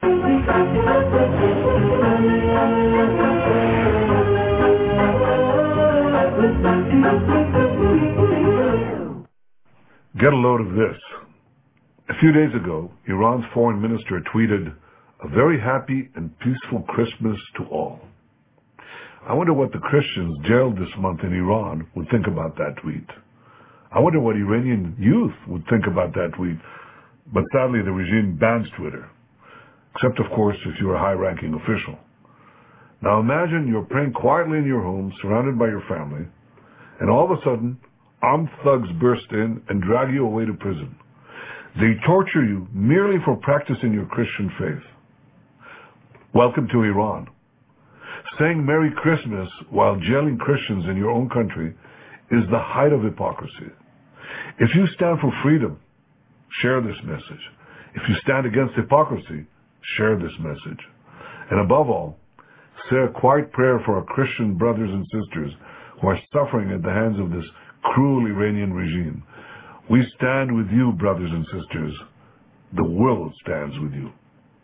Get a load of this. A few days ago, Iran's foreign minister tweeted, a very happy and peaceful Christmas to all. I wonder what the Christians jailed this month in Iran would think about that tweet. I wonder what Iranian youth would think about that tweet. But sadly, the regime bans Twitter. Except, of course, if you're a high-ranking official. Now imagine you're praying quietly in your home, surrounded by your family, and all of a sudden, armed thugs burst in and drag you away to prison. They torture you merely for practicing your Christian faith. Welcome to Iran. Saying Merry Christmas while jailing Christians in your own country is the height of hypocrisy. If you stand for freedom, share this message. If you stand against hypocrisy, share this message. And above all, say a quiet prayer for our Christian brothers and sisters who are suffering at the hands of this cruel Iranian regime. We stand with you, brothers and sisters. The world stands with you.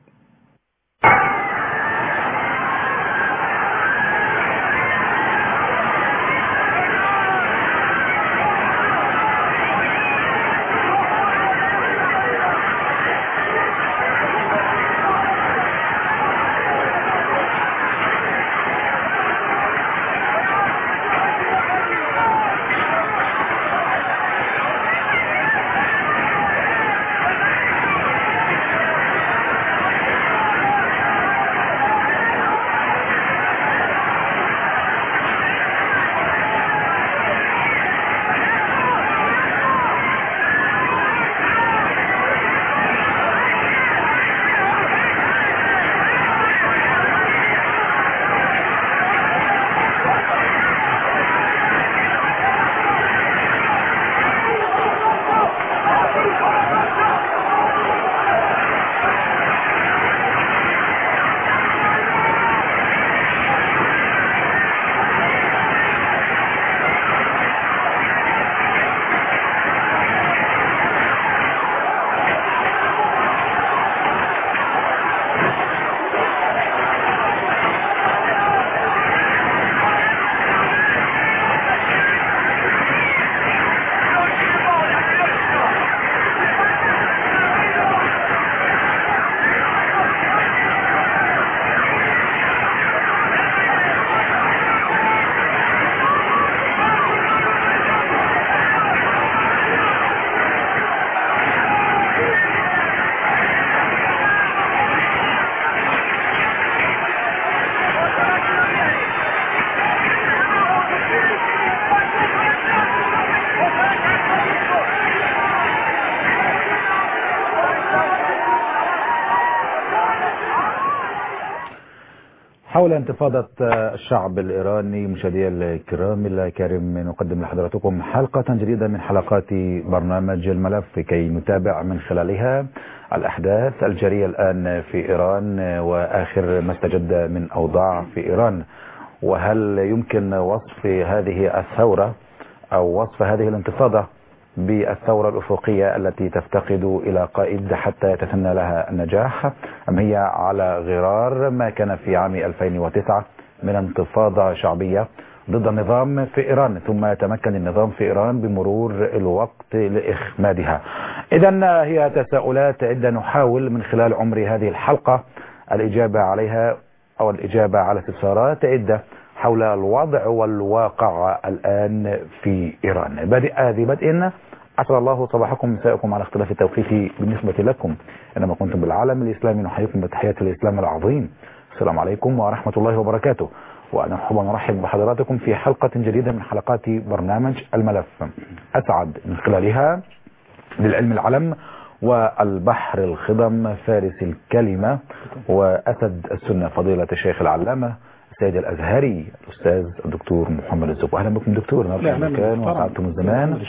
حول انتفاضة الشعب الإيراني مشاهدي الكرام الكريم نقدم لحضراتكم حلقة جديدة من حلقات برنامج الملف كي نتابع من خلالها الأحداث الجارية الآن في إيران وآخر ما استجد من أوضاع في إيران وهل يمكن وصف هذه الثورة أو وصف هذه الانتفاضة بالثورة الأفقية التي تفتقد إلى قائد حتى يتثنى لها النجاح أم هي على غرار ما كان في عام 2009 من انتفاضة شعبية ضد النظام في إيران ثم تمكن النظام في إيران بمرور الوقت لإخمادها إذا هي تساؤلات عدة نحاول من خلال عمر هذه الحلقة الإجابة عليها أو الإجابة على استفسارات عدة حول الوضع والواقع الآن في إيران بدء هذه بدء أسأل الله صباحكم مساءكم على اختلاف التوقيت بالنسبة لكم إنما كنتم بالعالم الإسلامي نحييكم بتحيات الإسلام العظيم السلام عليكم ورحمة الله وبركاته وأنا أحب أن أرحب بحضراتكم في حلقة جديدة من حلقات برنامج الملف أسعد من خلالها للعلم العلم والبحر الخضم فارس الكلمة وأسد السنة فضيلة الشيخ العلامة السيد الأزهري الأستاذ الدكتور محمد الزب أهلا بكم دكتور نرجع المكان وسعدتم الزمان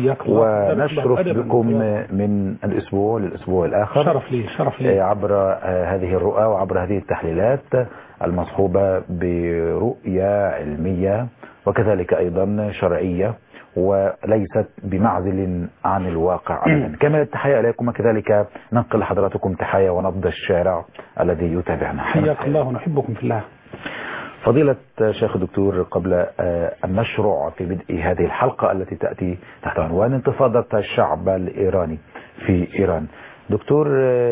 ونشرف بكم من الأسبوع للأسبوع الآخر شرف لي شرف لي عبر هذه الرؤى وعبر هذه التحليلات المصحوبة برؤية علمية وكذلك أيضا شرعية وليست بمعزل عن الواقع أبدا كما التحية إليكم وكذلك ننقل لحضراتكم تحية ونبض الشارع الذي يتابعنا حياك الله ونحبكم في الله فضيلة شيخ الدكتور قبل أن نشرع في بدء هذه الحلقة التي تأتي تحت عنوان انتفاضة الشعب الإيراني في إيران دكتور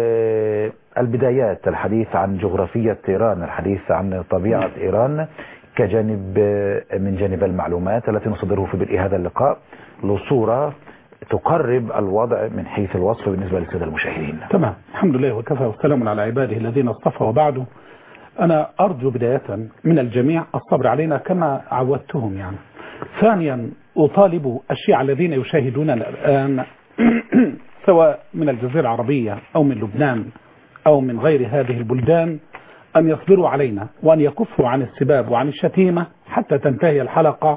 البدايات الحديث عن جغرافية إيران الحديث عن طبيعة إيران كجانب من جانب المعلومات التي نصدره في بدء هذا اللقاء لصورة تقرب الوضع من حيث الوصف بالنسبة للسادة المشاهدين تمام الحمد لله وكفى وسلام على عباده الذين اصطفى وبعده أنا أرجو بداية من الجميع الصبر علينا كما عودتهم يعني ثانيا أطالب الشيعة الذين يشاهدوننا الآن سواء من الجزيرة العربية أو من لبنان أو من غير هذه البلدان أن يصبروا علينا وأن يكفوا عن السباب وعن الشتيمة حتى تنتهي الحلقة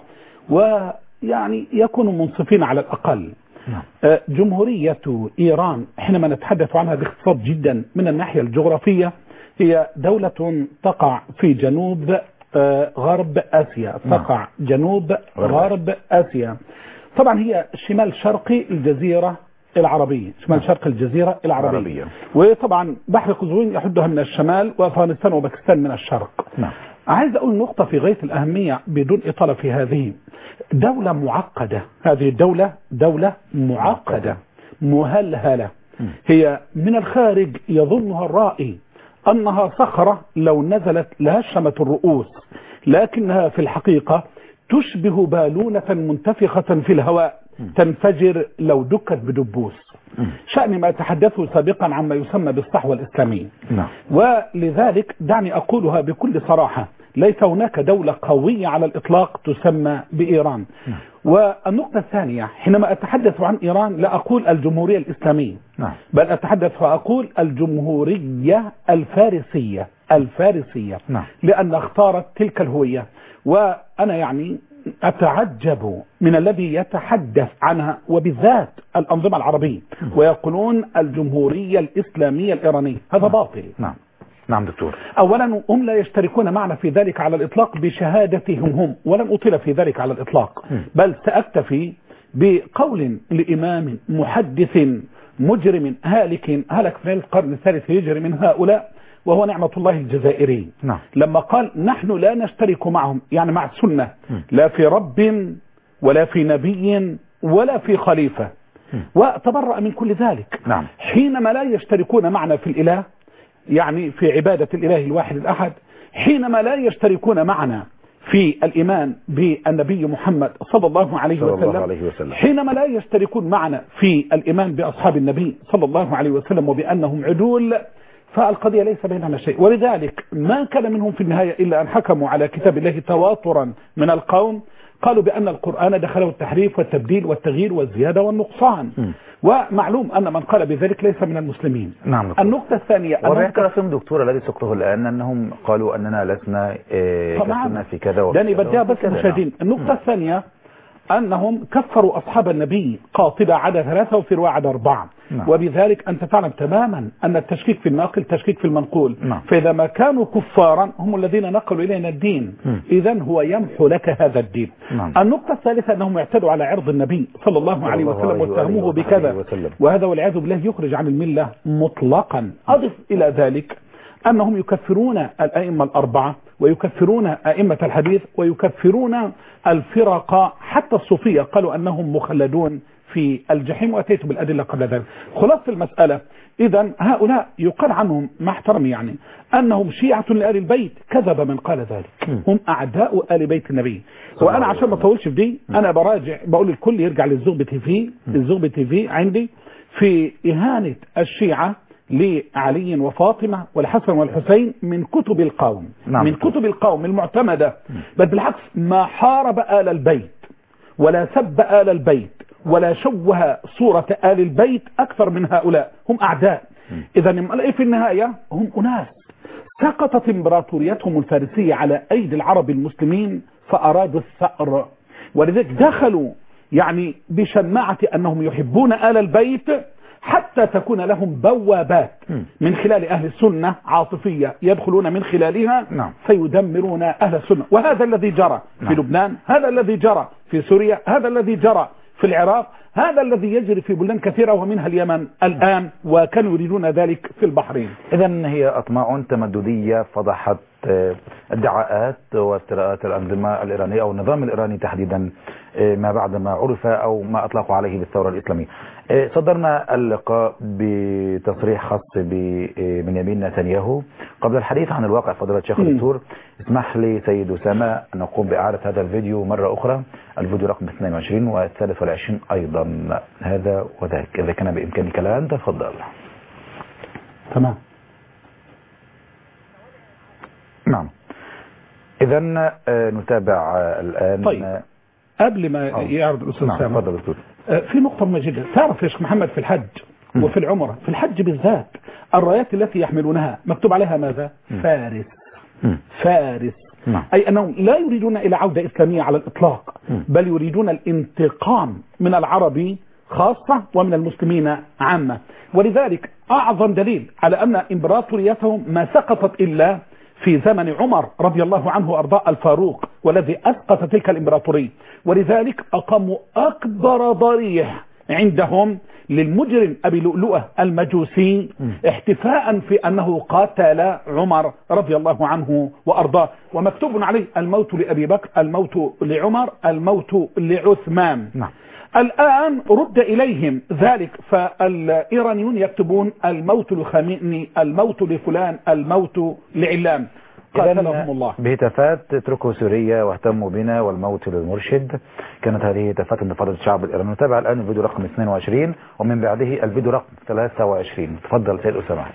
ويعني يكونوا منصفين على الأقل نعم. جمهورية إيران حينما نتحدث عنها باختصار جدا من الناحية الجغرافية هي دولة تقع في جنوب غرب آسيا تقع جنوب غرب آسيا طبعا هي شمال شرقي الجزيرة العربية شمال شرق الجزيرة العربية عربية. وطبعا بحر قزوين يحدها من الشمال وأفغانستان وباكستان من الشرق نعم. عايز أقول نقطة في غاية الأهمية بدون إطالة في هذه دولة معقدة هذه الدولة دولة معقدة مهلهلة هي من الخارج يظنها الرائي أنها صخرة لو نزلت لهشمت الرؤوس لكنها في الحقيقة تشبه بالونة منتفخة في الهواء تنفجر لو دكت بدبوس شأن ما تحدثوا سابقا عما يسمى بالصحوة الإسلامية نعم. ولذلك دعني أقولها بكل صراحة ليس هناك دولة قوية على الإطلاق تسمى بإيران والنقطة الثانية حينما أتحدث عن إيران لا أقول الجمهورية الإسلامية نعم. بل أتحدث فأقول الجمهورية الفارسية الفارسية نعم. لأن اختارت تلك الهوية وأنا يعني أتعجب من الذي يتحدث عنها وبالذات الأنظمة العربية ويقولون الجمهورية الإسلامية الإيرانية هذا باطل نعم نعم دكتور أولا هم لا يشتركون معنا في ذلك على الإطلاق بشهادتهم هم ولن أطيل في ذلك على الإطلاق بل سأكتفي بقول لإمام محدث مجرم هالك هلك في القرن الثالث هجري من هؤلاء وهو نعمة الله الجزائري نعم. لما قال نحن لا نشترك معهم يعني مع السنة لا في رب ولا في نبي ولا في خليفة وتبرأ من كل ذلك نعم. حينما لا يشتركون معنا في الإله يعني في عبادة الإله الواحد الأحد حينما لا يشتركون معنا في الإيمان بالنبي محمد صلى الله عليه صلى وسلم الله عليه وسلم. حينما لا يشتركون معنا في الإيمان بأصحاب النبي صلى الله عليه وسلم وبأنهم عدول فالقضية ليس بيننا شيء ولذلك ما كان منهم في النهاية إلا أن حكموا على كتاب الله تواترا من القوم قالوا بأن القرآن دخله التحريف والتبديل والتغيير والزيادة والنقصان ومعلوم أن من قال بذلك ليس من المسلمين نعم دكتور. النقطة الثانية أنهم وذكر فيهم دكتور الذي سقطه الآن أنهم قالوا أننا لسنا إيه، طبعا كسرنا في كذا وفي داني كذا بديها وفي بس كذا. المشاهدين النقطة الثانية أنهم كفروا أصحاب النبي قاطبة عدد ثلاثة وفي رواية عدد أربعة نعم. وبذلك أنت تعلم تماما أن التشكيك في الناقل تشكيك في المنقول نعم. فإذا ما كانوا كفارا هم الذين نقلوا إلينا الدين إذا هو يمحو لك هذا الدين نعم. النقطة الثالثة أنهم اعتدوا على عرض النبي صلى الله عليه الله وسلم عليه واتهموه وآله بكذا وسلم. وهذا والعياذ بالله يخرج عن الملة مطلقا أضف إلى ذلك أنهم يكفرون الأئمة الأربعة ويكفرون أئمة الحديث ويكفرون الفرق حتى الصوفية قالوا أنهم مخلدون في الجحيم وأتيت بالأدلة قبل ذلك خلاصة المسألة إذا هؤلاء يقال عنهم مع احترامي يعني أنهم شيعة لآل البيت كذب من قال ذلك هم أعداء آل بيت النبي وأنا عشان ما أطولش في دي أنا براجع بقول الكل يرجع للزغب تي في الزغب تي في عندي في إهانة الشيعة لعلي وفاطمة والحسن والحسين من كتب القوم نعم. من كتب القوم المعتمدة بل بالعكس ما حارب آل البيت ولا سب آل البيت ولا شوه صورة آل البيت أكثر من هؤلاء هم أعداء إذا في النهاية هم أناس سقطت امبراطوريتهم الفارسية على أيدي العرب المسلمين فأرادوا الثأر ولذلك دخلوا يعني بشماعة أنهم يحبون آل البيت حتى تكون لهم بوابات من خلال أهل السنة عاطفية يدخلون من خلالها نعم. فيدمرون أهل السنة وهذا الذي جرى في نعم. لبنان هذا الذي جرى في سوريا هذا الذي جرى في العراق هذا الذي يجري في بلدان كثيرة ومنها اليمن الآن وكانوا يريدون ذلك في البحرين إذا هي أطماع تمددية فضحت آه، ادعاءات وافتراءات الأنظمة الإيرانية أو النظام الإيراني تحديدا آه، ما بعد ما عرف أو ما أطلقوا عليه بالثورة الإسلامية آه، صدرنا اللقاء بتصريح خاص ببنيامين نتنياهو قبل الحديث عن الواقع فضيلة الشيخ مم. الدكتور اسمح لي سيد أسامة أن نقوم بإعادة هذا الفيديو مرة أخرى الفيديو رقم 22 والثالث والعشرين أيضا هذا وذاك إذا كان بإمكانك الآن تفضل تمام نعم إذا نتابع آه، الآن طيب. آه، قبل ما أو. يعرض الأستاذ نعم سامر تفضل دكتور آه، في نقطة مهمة جدا تعرف يا شيخ محمد في الحج مم. وفي العمرة في الحج بالذات الرايات التي يحملونها مكتوب عليها ماذا مم. فارس مم. فارس نعم أي أنهم لا يريدون إلى عودة إسلامية على الإطلاق مم. بل يريدون الانتقام من العرب خاصة ومن المسلمين عامة ولذلك أعظم دليل على أن إمبراطوريتهم ما سقطت إلا في زمن عمر رضي الله عنه وأرضاه الفاروق والذي أسقط تلك الإمبراطورية ولذلك أقاموا أكبر ضريح عندهم للمجرم أبي لؤلؤة المجوسي احتفاء في أنه قاتل عمر رضي الله عنه وأرضاه ومكتوب عليه الموت لأبي بكر الموت لعمر الموت لعثمان نعم الآن رد إليهم ذلك فالإيرانيون يكتبون الموت لخامنئي الموت لفلان الموت لعلان قاتلهم الله بهتافات اتركوا سوريا واهتموا بنا والموت للمرشد كانت هذه هتافات انتفاضة الشعب الإيراني نتابع الآن الفيديو رقم 22 ومن بعده الفيديو رقم 23 تفضل سيد أسامة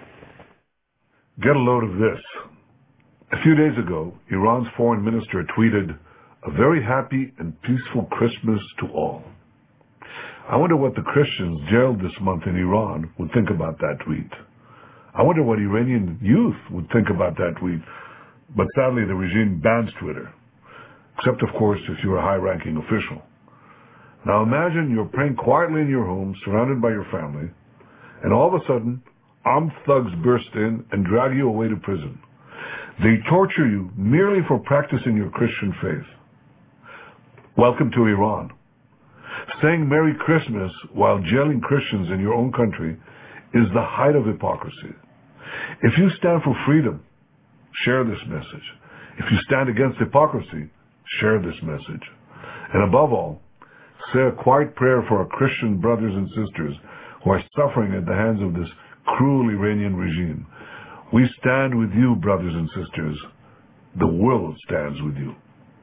Get a load of this. A few days ago, Iran's foreign minister tweeted, a very happy and peaceful Christmas to all. I wonder what the Christians jailed this month in Iran would think about that tweet. I wonder what Iranian youth would think about that tweet. But sadly, the regime bans Twitter. Except, of course, if you're a high-ranking official. Now imagine you're praying quietly in your home, surrounded by your family, and all of a sudden, armed thugs burst in and drag you away to prison. They torture you merely for practicing your Christian faith. Welcome to Iran. Saying Merry Christmas while jailing Christians in your own country is the height of hypocrisy. If you stand for freedom, share this message. If you stand against hypocrisy, share this message. And above all, say a quiet prayer for our Christian brothers and sisters who are suffering at the hands of this cruel Iranian regime. We stand with you, brothers and sisters. The world stands with you.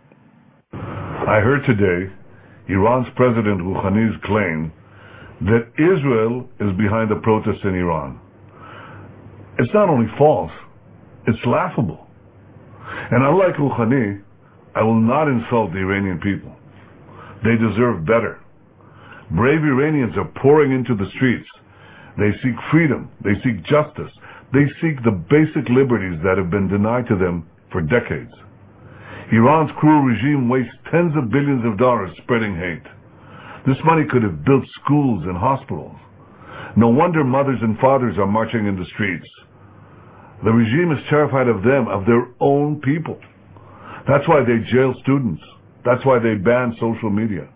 I heard today Iran's President Rouhani's claim that Israel is behind the protests in Iran. It's not only false, it's laughable. And unlike Rouhani, I will not insult the Iranian people. They deserve better. Brave Iranians are pouring into the streets. They seek freedom. They seek justice. They seek the basic liberties that have been denied to them for decades. Iran's cruel regime wastes tens of billions of dollars spreading hate. This money could have built schools and hospitals. No wonder mothers and fathers are marching in the streets. The regime is terrified of them, of their own people. That's why they jail students. That's why they ban social media.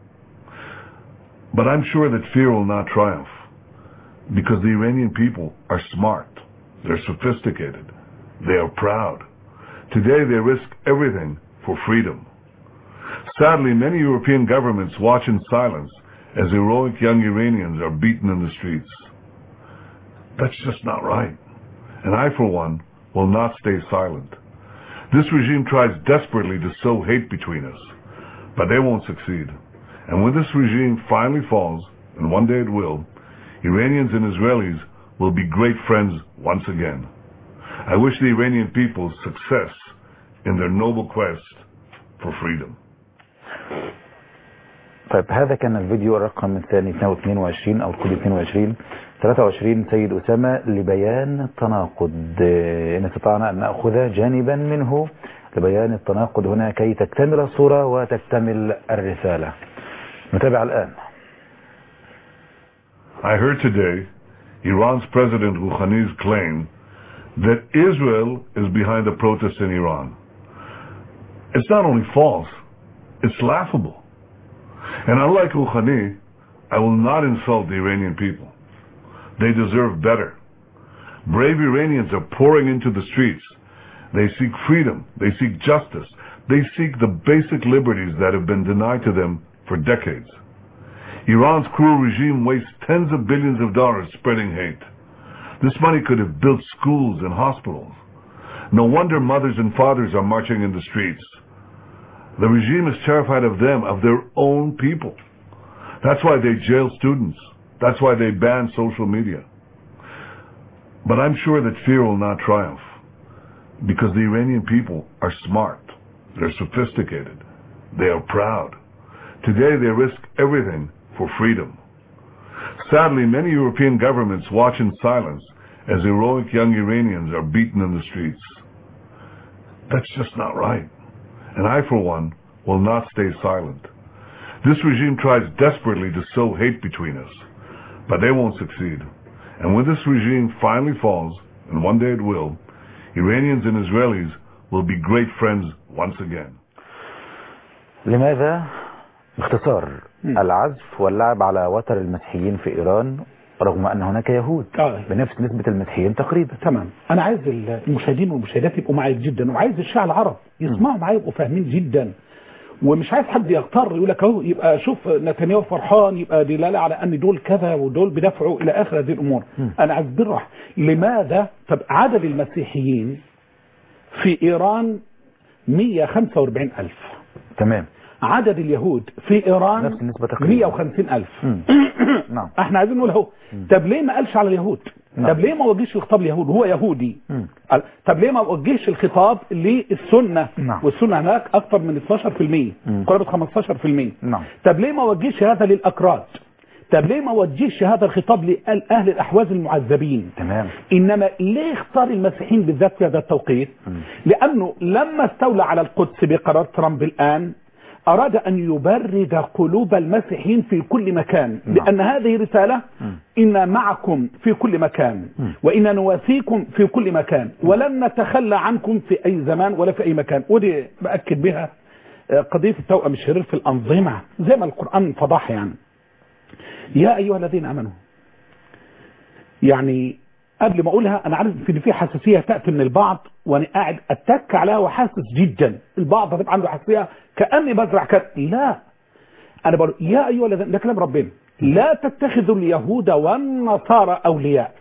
But I'm sure that fear will not triumph because the Iranian people are smart. They're sophisticated. They are proud. Today they risk everything for freedom. Sadly, many European governments watch in silence as heroic young Iranians are beaten in the streets. That's just not right. And I, for one, will not stay silent. This regime tries desperately to sow hate between us, but they won't succeed. And when this regime finally falls, and one day it will, Iranians and Israelis will be great friends once again. I wish the Iranian people success in their noble quest for freedom. طيب هذا كان الفيديو الرقم الثاني 22 أو الكود 22 23 سيد أسامة لبيان التناقض آه، إن استطعنا أن نأخذ جانبا منه لبيان التناقض هنا كي تكتمل الصورة وتكتمل الرسالة نتابع الآن I heard today Iran's President Rouhani's claim that Israel is behind the protests in Iran. It's not only false, it's laughable. And unlike Rouhani, I will not insult the Iranian people. They deserve better. Brave Iranians are pouring into the streets. They seek freedom. They seek justice. They seek the basic liberties that have been denied to them for decades. Iran's cruel regime wastes tens of billions of dollars spreading hate. This money could have built schools and hospitals. No wonder mothers and fathers are marching in the streets. The regime is terrified of them, of their own people. That's why they jail students. That's why they ban social media. But I'm sure that fear will not triumph because the Iranian people are smart. They're sophisticated. They are proud. Today they risk everything for freedom. Sadly, many European governments watch in silence as heroic young Iranians are beaten in the streets. That's just not right. And I, for one, will not stay silent. This regime tries desperately to sow hate between us, but they won't succeed. And when this regime finally falls, and one day it will, Iranians and Israelis will be great friends once again. لماذا باختصار مم. العزف واللعب على وتر المسيحيين في إيران رغم أن هناك يهود آه. بنفس نسبة المسيحيين تقريبا تمام انا عايز المشاهدين والمشاهدات يبقوا معايا جدا وعايز الشعب العرب يسمعوا معايا يبقوا فاهمين جدا ومش عايز حد يغتر يقول لك اهو يبقى شوف نتنياهو فرحان يبقى دلاله على ان دول كذا ودول بدافعوا الى اخر هذه الامور انا عايز بالراحه لماذا طب عدد المسيحيين في ايران 145 الف تمام عدد اليهود في ايران نفس النسبة تقريبا. 150 الف مم. نعم احنا عايزين نقول اهو طب ليه ما قالش على اليهود نعم. طب ليه ما وجهش الخطاب اليهود هو يهودي مم. قال- طب ليه ما وجهش الخطاب للسنه نعم. والسنه هناك اكثر من 12% مم. قرابه 15% نعم طب ليه ما وجهش هذا للاكراد طب ليه ما وجهش هذا الخطاب لاهل الاحواز المعذبين تمام انما ليه اختار المسيحيين بالذات في هذا التوقيت لانه لما استولى على القدس بقرار ترامب الان اراد ان يبرد قلوب المسيحيين في كل مكان نعم. لان هذه رساله ان معكم في كل مكان وان نواسيكم في كل مكان ولن نتخلى عنكم في اي زمان ولا في اي مكان ودي باكد بها آه، قضيه التوأم الشرير في الانظمه زي ما القران فضحها يعني يا ايها الذين امنوا يعني قبل ما اقولها انا عارف ان في حساسيه تاتي من البعض وانا قاعد اتك عليها وحاسس جدا البعض هتبقى عنده حساسيه كاني بزرع كده لا انا بقول يا ايها الذين ده كلام ربنا لا تتخذوا اليهود والنصارى اولياء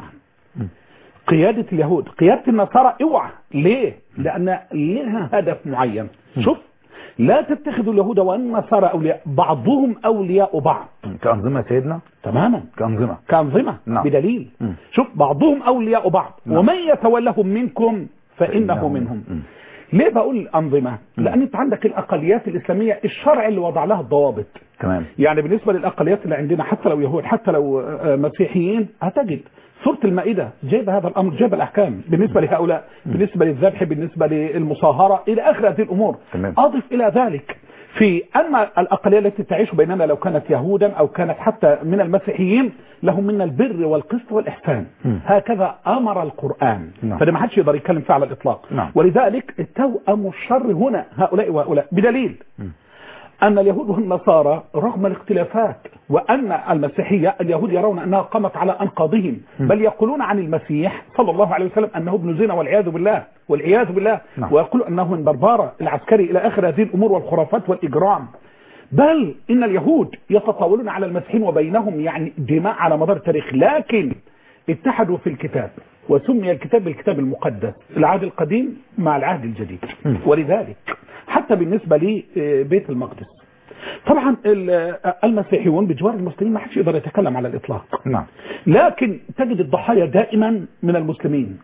قياده اليهود قياده النصارى اوعى ليه لان لها هدف معين شوف لا تتخذوا اليهود والنصارى اولياء بعضهم اولياء بعض كأنظمة سيدنا تماما كأنظمة كأنظمة نعم. بدليل مم. شوف بعضهم أولياء بعض نعم. ومن يتولهم منكم فإنه فإنه منهم مم. ليه بقول أنظمة لأن أنت عندك الأقليات الإسلامية الشرع اللي وضع لها الضوابط تمام يعني بالنسبة للأقليات اللي عندنا حتى لو يهود حتى لو آه، مسيحيين هتجد سورة المائدة جايبة هذا الأمر جايبة الأحكام بالنسبة لهؤلاء بالنسبة للذبح بالنسبة للمصاهرة إلى آخر هذه الأمور تمام. أضف إلى ذلك في أن الأقلية التي تعيش بيننا لو كانت يهودا أو كانت حتى من المسيحيين لهم منا البر والقسط والإحسان مم. هكذا أمر القرآن نعم. فده ما حدش يقدر يتكلم فيه على الإطلاق نعم. ولذلك توأم الشر هنا هؤلاء وهؤلاء بدليل مم. أن اليهود والنصارى رغم الاختلافات وأن المسيحية اليهود يرون أنها قامت على أنقاضهم بل يقولون عن المسيح صلى الله عليه وسلم أنه ابن زنا والعياذ بالله والعياذ بالله نعم. ويقول أنه من بربارة العسكري إلى آخر هذه الأمور والخرافات والإجرام بل إن اليهود يتطاولون على المسيحيين وبينهم يعني دماء على مدار التاريخ لكن اتحدوا في الكتاب وسمي الكتاب بالكتاب المقدس العهد القديم مع العهد الجديد م. ولذلك حتى بالنسبة لبيت المقدس طبعا ال- المسيحيون بجوار المسلمين ما حدش يقدر يتكلم على الإطلاق نعم لكن تجد الضحايا دائما من المسلمين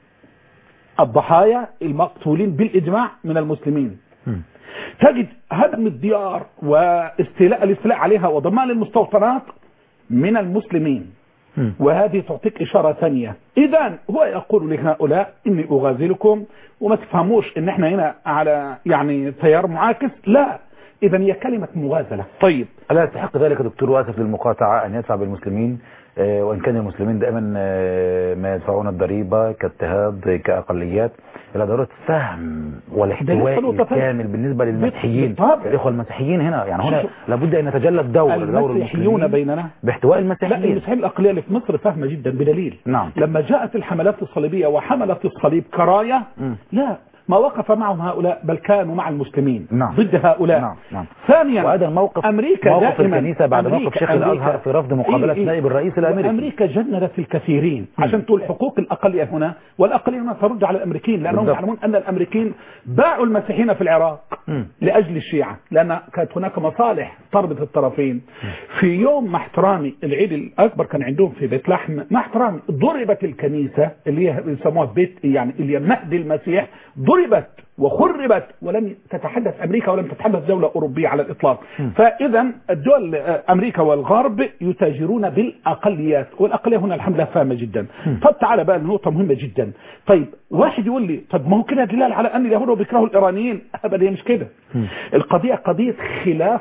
الضحايا المقتولين بالإجماع من المسلمين مم. تجد هدم الديار واستيلاء الاستيلاء عليها وضمان المستوطنات من المسلمين مم. وهذه تعطيك إشارة ثانية إذا هو يقول لهؤلاء إني أغازلكم وما تفهموش إن إحنا هنا على يعني تيار معاكس لا إذا هي كلمة مغازلة طيب ألا يستحق ذلك دكتور واسف للمقاطعة أن يدفع بالمسلمين آه، وإن كان المسلمين دائما آه، ما يدفعون الضريبة كاضطهاد كأقليات الى ضروره فهم ده والاحتواء لسه نقطة تانية. الكامل بالنسبه للمسيحيين بالطبع. الاخوه المسيحيين هنا يعني هنا شوف. لابد ان يتجلى الدور دور المسيحيون المسلمين بيننا باحتواء لا المسيحيين المسيحيين الأقلية اللي في مصر فاهمة جدا بدليل نعم. لما جاءت الحملات الصليبية وحملت الصليب كراية مم. لا ما وقف معهم هؤلاء بل كانوا مع المسلمين نعم. ضد هؤلاء نعم نعم ثانيا وهذا الموقف أمريكا موقف دائما الكنيسة بعد أمريكا- موقف شيخ أمريكا- الأزهر في رفض مقابلة إيه إيه. نائب الرئيس الأمريكي أمريكا جندت الكثيرين عشان تقول حقوق الأقلية هنا والأقلية هنا ترد على الأمريكيين لأنهم بالضبط. يعلمون أن الأمريكيين باعوا المسيحيين في العراق مم. لأجل الشيعة لأن كانت هناك مصالح تربط الطرفين في يوم مع احترامي العيد الأكبر كان عندهم في بيت لحم مع احترامي ضربت الكنيسة اللي هي بيسموها بيت يعني اللي هي مهد المسيح ضربت وخربت ولم تتحدث أمريكا ولم تتحدث دولة أوروبية على الإطلاق فإذا الدول آه، أمريكا والغرب يتاجرون بالأقليات والأقلية هنا الحمد لله فاهمة جدا طب تعالى بقى لنقطة مهمة جدا طيب واحد يقول لي طب ما هو كده دلال على أن اليهود بيكرهوا الإيرانيين أبدا هي مش كده القضية قضية خلاف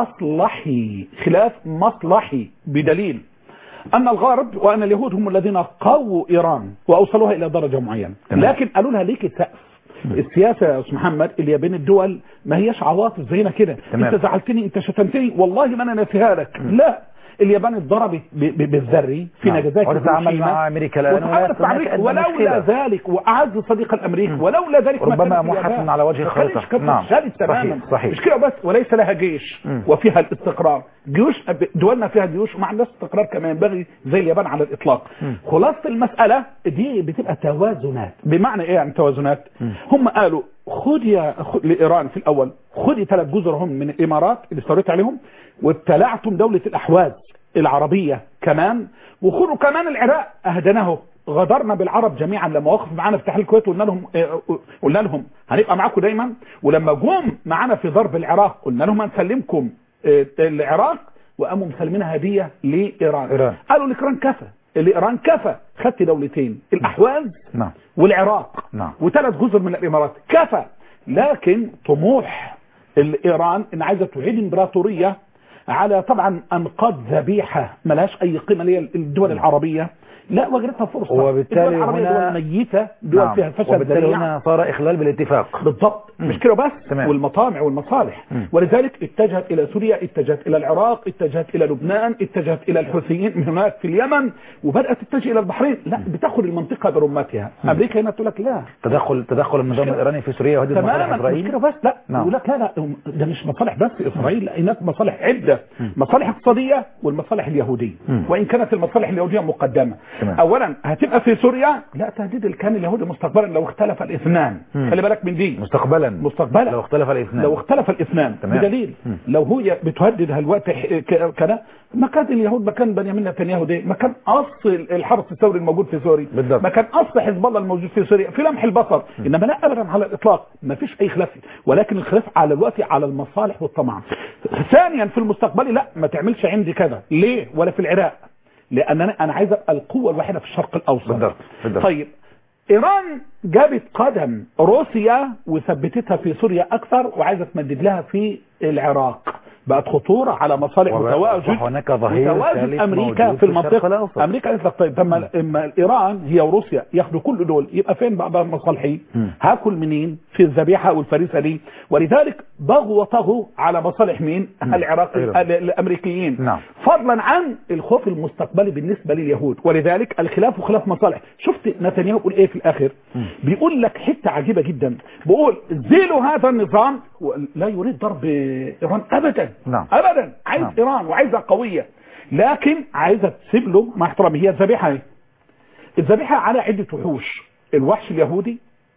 مصلحي خلاف مصلحي بدليل أن الغرب وأن اليهود هم الذين قووا إيران وأوصلوها إلى درجة معينة تمام. لكن قالوا لها ليك سقف السياسة يا أستاذ محمد اللي بين الدول ما هيش عواطف زينا كده تمام. انت زعلتني انت شتمتني والله ما انا ناسيها لك لا اليابان اتضربت ب- ب- بالذري في نعم. نجازاكي وتتعامل وهيروشيما. مع أمريكا لأنه وتعاملت لا مع هناك أمريكا أدنى ولولا مشكلة. ذلك وأعز صديق الأمريكي ولولا ذلك ما ربما كانت موحد اليابان. على وجه ما كانتش الخريطة. كانت نعم. شادد تماما صحيح، صحيح. مش كده بس وليس لها جيش مم. وفيها الاستقرار جيوش دولنا فيها جيوش وما عندهاش استقرار كما ينبغي زي اليابان على الإطلاق خلاصة المسألة دي بتبقى توازنات بمعنى ايه يعني توازنات هم قالوا خد يا خد لإيران في الأول خدي ثلاث جزر هم من الإمارات اللي استوليت عليهم وابتلعتم دولة الأحواز العربية كمان وخدوا كمان العراق أهدناه غدرنا بالعرب جميعا لما وقفوا معانا في تحرير الكويت قلنا لهم آه، قلنا لهم هنبقى معاكم دايما ولما جم معانا في ضرب العراق قلنا لهم هنسلمكم آه، العراق وقاموا مسلمينها هديه لايران إيران. قالوا الايران كفى الايران كفى خدت دولتين الاحواز نعم والعراق نعم. وثلاث جزر من الامارات كفى لكن طموح الايران ان عايزه تعيد امبراطوريه على طبعا انقاض ذبيحه ملهاش اي قيمه اللي هي الدول العربيه لا وجدتها فرصه وبالتالي الدول العربيه هنا- دول ميته دول نعم. فيها فشل وبالتالي ذريع هنا صار إخلال بالاتفاق بالضبط مم. مش كده بس تمام. والمطامع والمصالح مم. ولذلك اتجهت الى سوريا اتجهت الى العراق اتجهت الى لبنان اتجهت الى الحوثيين من هناك في اليمن وبدات تتجه الى البحرين لا بتاخذ المنطقه برمتها امريكا هنا تقول لك لا تدخل تدخل النظام كده. الإيراني في سوريا وهذه مصالح تماما مش إسرائيل كده بس لا نعم. يقول لك لا لا ده مش مصالح بس اسرائيل لا هناك مصالح عده مصالح اقتصاديه والمصالح اليهوديه مم. وان كانت المصالح اليهوديه مقدمه تمام. اولا هتبقى في سوريا لا تهديد الكيان اليهودي مستقبلا لو اختلف الاثنان مم. خلي بالك من دي مستقبلا مستقبلا لو اختلف الاثنان لو اختلف الاثنان تمام. بدليل مم. لو هي بتهدد هالوقت ح- ك- كده مكان اليهود مكان بنيامين نتنياهو ده مكان اصل الحرس الثوري الموجود في سوريا بالضبط. مكان اصل حزب الله الموجود في سوريا في لمح البصر انما لا ابدا على الاطلاق ما فيش اي خلاف ولكن الخلاف على الوقت على المصالح والطمع ثانيا في المستقبل لا ما تعملش عندي كذا ليه ولا في العراق لان انا انا عايز ابقى القوه الواحده في الشرق الاوسط بالضبط، بالضبط. طيب ايران جابت قدم روسيا وثبتتها في سوريا اكثر وعايزه تمدد لها في العراق بقت خطوره على مصالح وبقى- وتواجد أصبح هناك ظهير وتواجد ثالث امريكا موجود في في الشرق المنطقه الأوسط. امريكا قالت لك طيب اما اما ايران هي وروسيا ياخدوا كل دول يبقى فين بقى بقى مصالحي مم. هاكل منين في الذبيحه والفريسه دي ولذلك بغوا وطغوا على مصالح مين العراق إيران. ال- الامريكيين نعم. فضلا عن الخوف المستقبلي بالنسبه لليهود ولذلك الخلاف خلاف مصالح شفت نتنياهو بيقول ايه في الاخر بيقول لك حته عجيبه جدا بيقول زيلوا هذا النظام لا يريد ضرب ايران ابدا نعم. ابدا عايز نعم. ايران وعايزها قويه لكن عايزه تسيب له مع احترامي هي الذبيحه اهي الذبيحه على عده وحوش الوحش اليهودي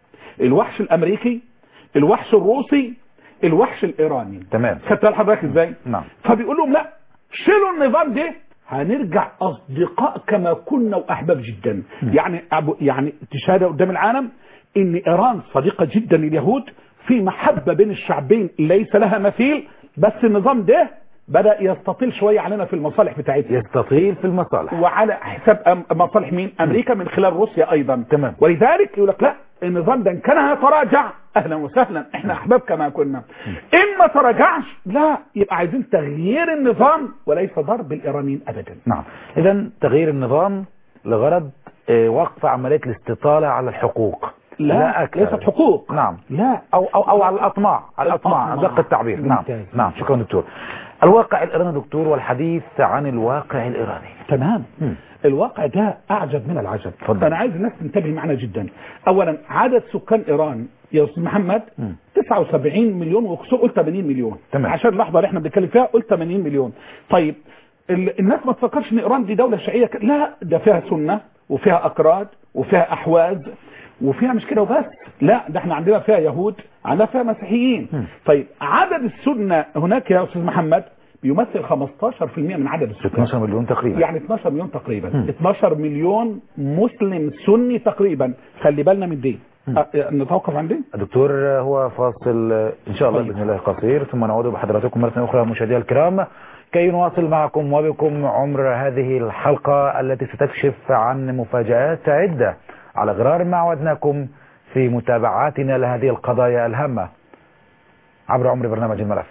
الوحش الامريكي الوحش الروسي الوحش الايراني تمام. خدت بال حضرتك ازاي نعم. فبيقول لهم لا شيلوا النظام ده هنرجع اصدقاء كما كنا واحباب جدا يعني أبو يعني تشهد قدام العالم ان ايران صديقه جدا لليهود في محبه بين الشعبين ليس لها مثيل بس النظام ده بدا يستطيل شويه علينا في المصالح بتاعتنا يستطيل في المصالح وعلى حساب أم- مصالح مين امريكا من خلال روسيا ايضا تمام. ولذلك يقول لك لا النظام ده ان كان يتراجع اهلا وسهلا احنا احباب كما كنا ان ما تراجعش لا يبقى عايزين تغيير النظام وليس ضرب الايرانيين ابدا نعم اذا تغيير النظام لغرض آه، وقف عمليه الاستطاله على الحقوق لا, لا أكثر. ليست حقوق نعم لا او او او على الاطماع على الاطماع الأطماع. دق التعبير نعم ممتاز. نعم شكرا دكتور الواقع الايراني دكتور والحديث عن الواقع الايراني تمام مم. الواقع ده اعجب من العجب اتفضل. انا عايز الناس تنتبه معنا جدا اولا عدد سكان ايران يا استاذ محمد مم. 79 مليون وكسور قلت 80 مليون تمام. عشان اللحظه اللي احنا بنتكلم فيها قلت 80 مليون طيب ال- الناس ما تفكرش ان ايران دي دوله شيعيه ك- لا ده فيها سنه وفيها اكراد وفيها احواز وفيها مش كده وبس لا ده احنا عندنا فيها يهود عندنا فيها مسيحيين مم. طيب عدد السنه هناك يا استاذ محمد بيمثل 15% من عدد السكان 12 مليون تقريبا يعني 12 مليون تقريبا مم. 12 مليون مسلم سني تقريبا خلي بالنا من دي أه، نتوقف عن دي دكتور هو فاصل ان شاء الله طيب. باذن الله قصير ثم نعود بحضراتكم مره اخرى مشاهدينا الكرام كي نواصل معكم وبكم عمر هذه الحلقه التي ستكشف عن مفاجات عده على غرار ما عودناكم في متابعاتنا لهذه القضايا الهامه عبر عمر برنامج الملف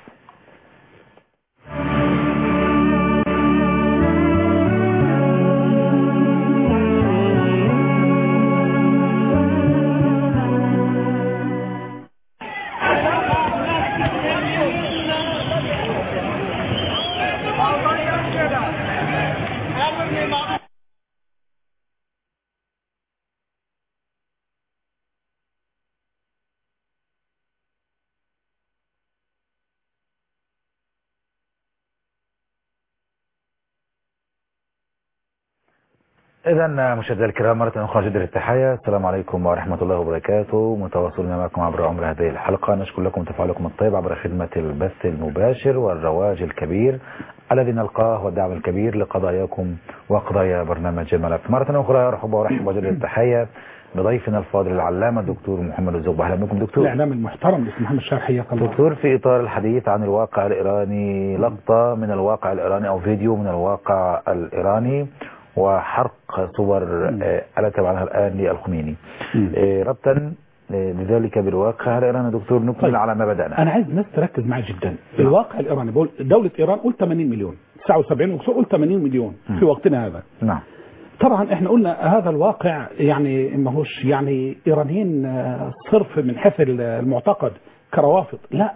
إذا مشاهدينا الكرام مرة أخرى جدير التحية السلام عليكم ورحمة الله وبركاته متواصلين معكم عبر عمر هذه الحلقة نشكر لكم تفاعلكم الطيب عبر خدمة البث المباشر والرواج الكبير الذي نلقاه والدعم الكبير لقضاياكم وقضايا برنامج الملف مرة أخرى أرحب وأرحب وجدير التحية بضيفنا الفاضل العلامة الدكتور محمد الزغبة أهلا بكم دكتور الاعلام المحترم اسمه محمد شاهر حياك الله دكتور في إطار الحديث عن الواقع الإيراني لقطة من الواقع الإيراني أو فيديو من الواقع الإيراني وحرق صور آه، ألا تبعنها الآن للخميني مم. آه، ربطا آه، لذلك بالواقع الإيراني دكتور نكمل طيب. على ما بدأنا انا عايز الناس تركز معي جدا الواقع الايراني بقول دوله ايران قلت 80 مليون 79 وكسور قلت 80 مليون في وقتنا هذا نعم طبعا احنا قلنا هذا الواقع يعني ما هوش يعني ايرانيين آه، صرف من حيث المعتقد كروافض لا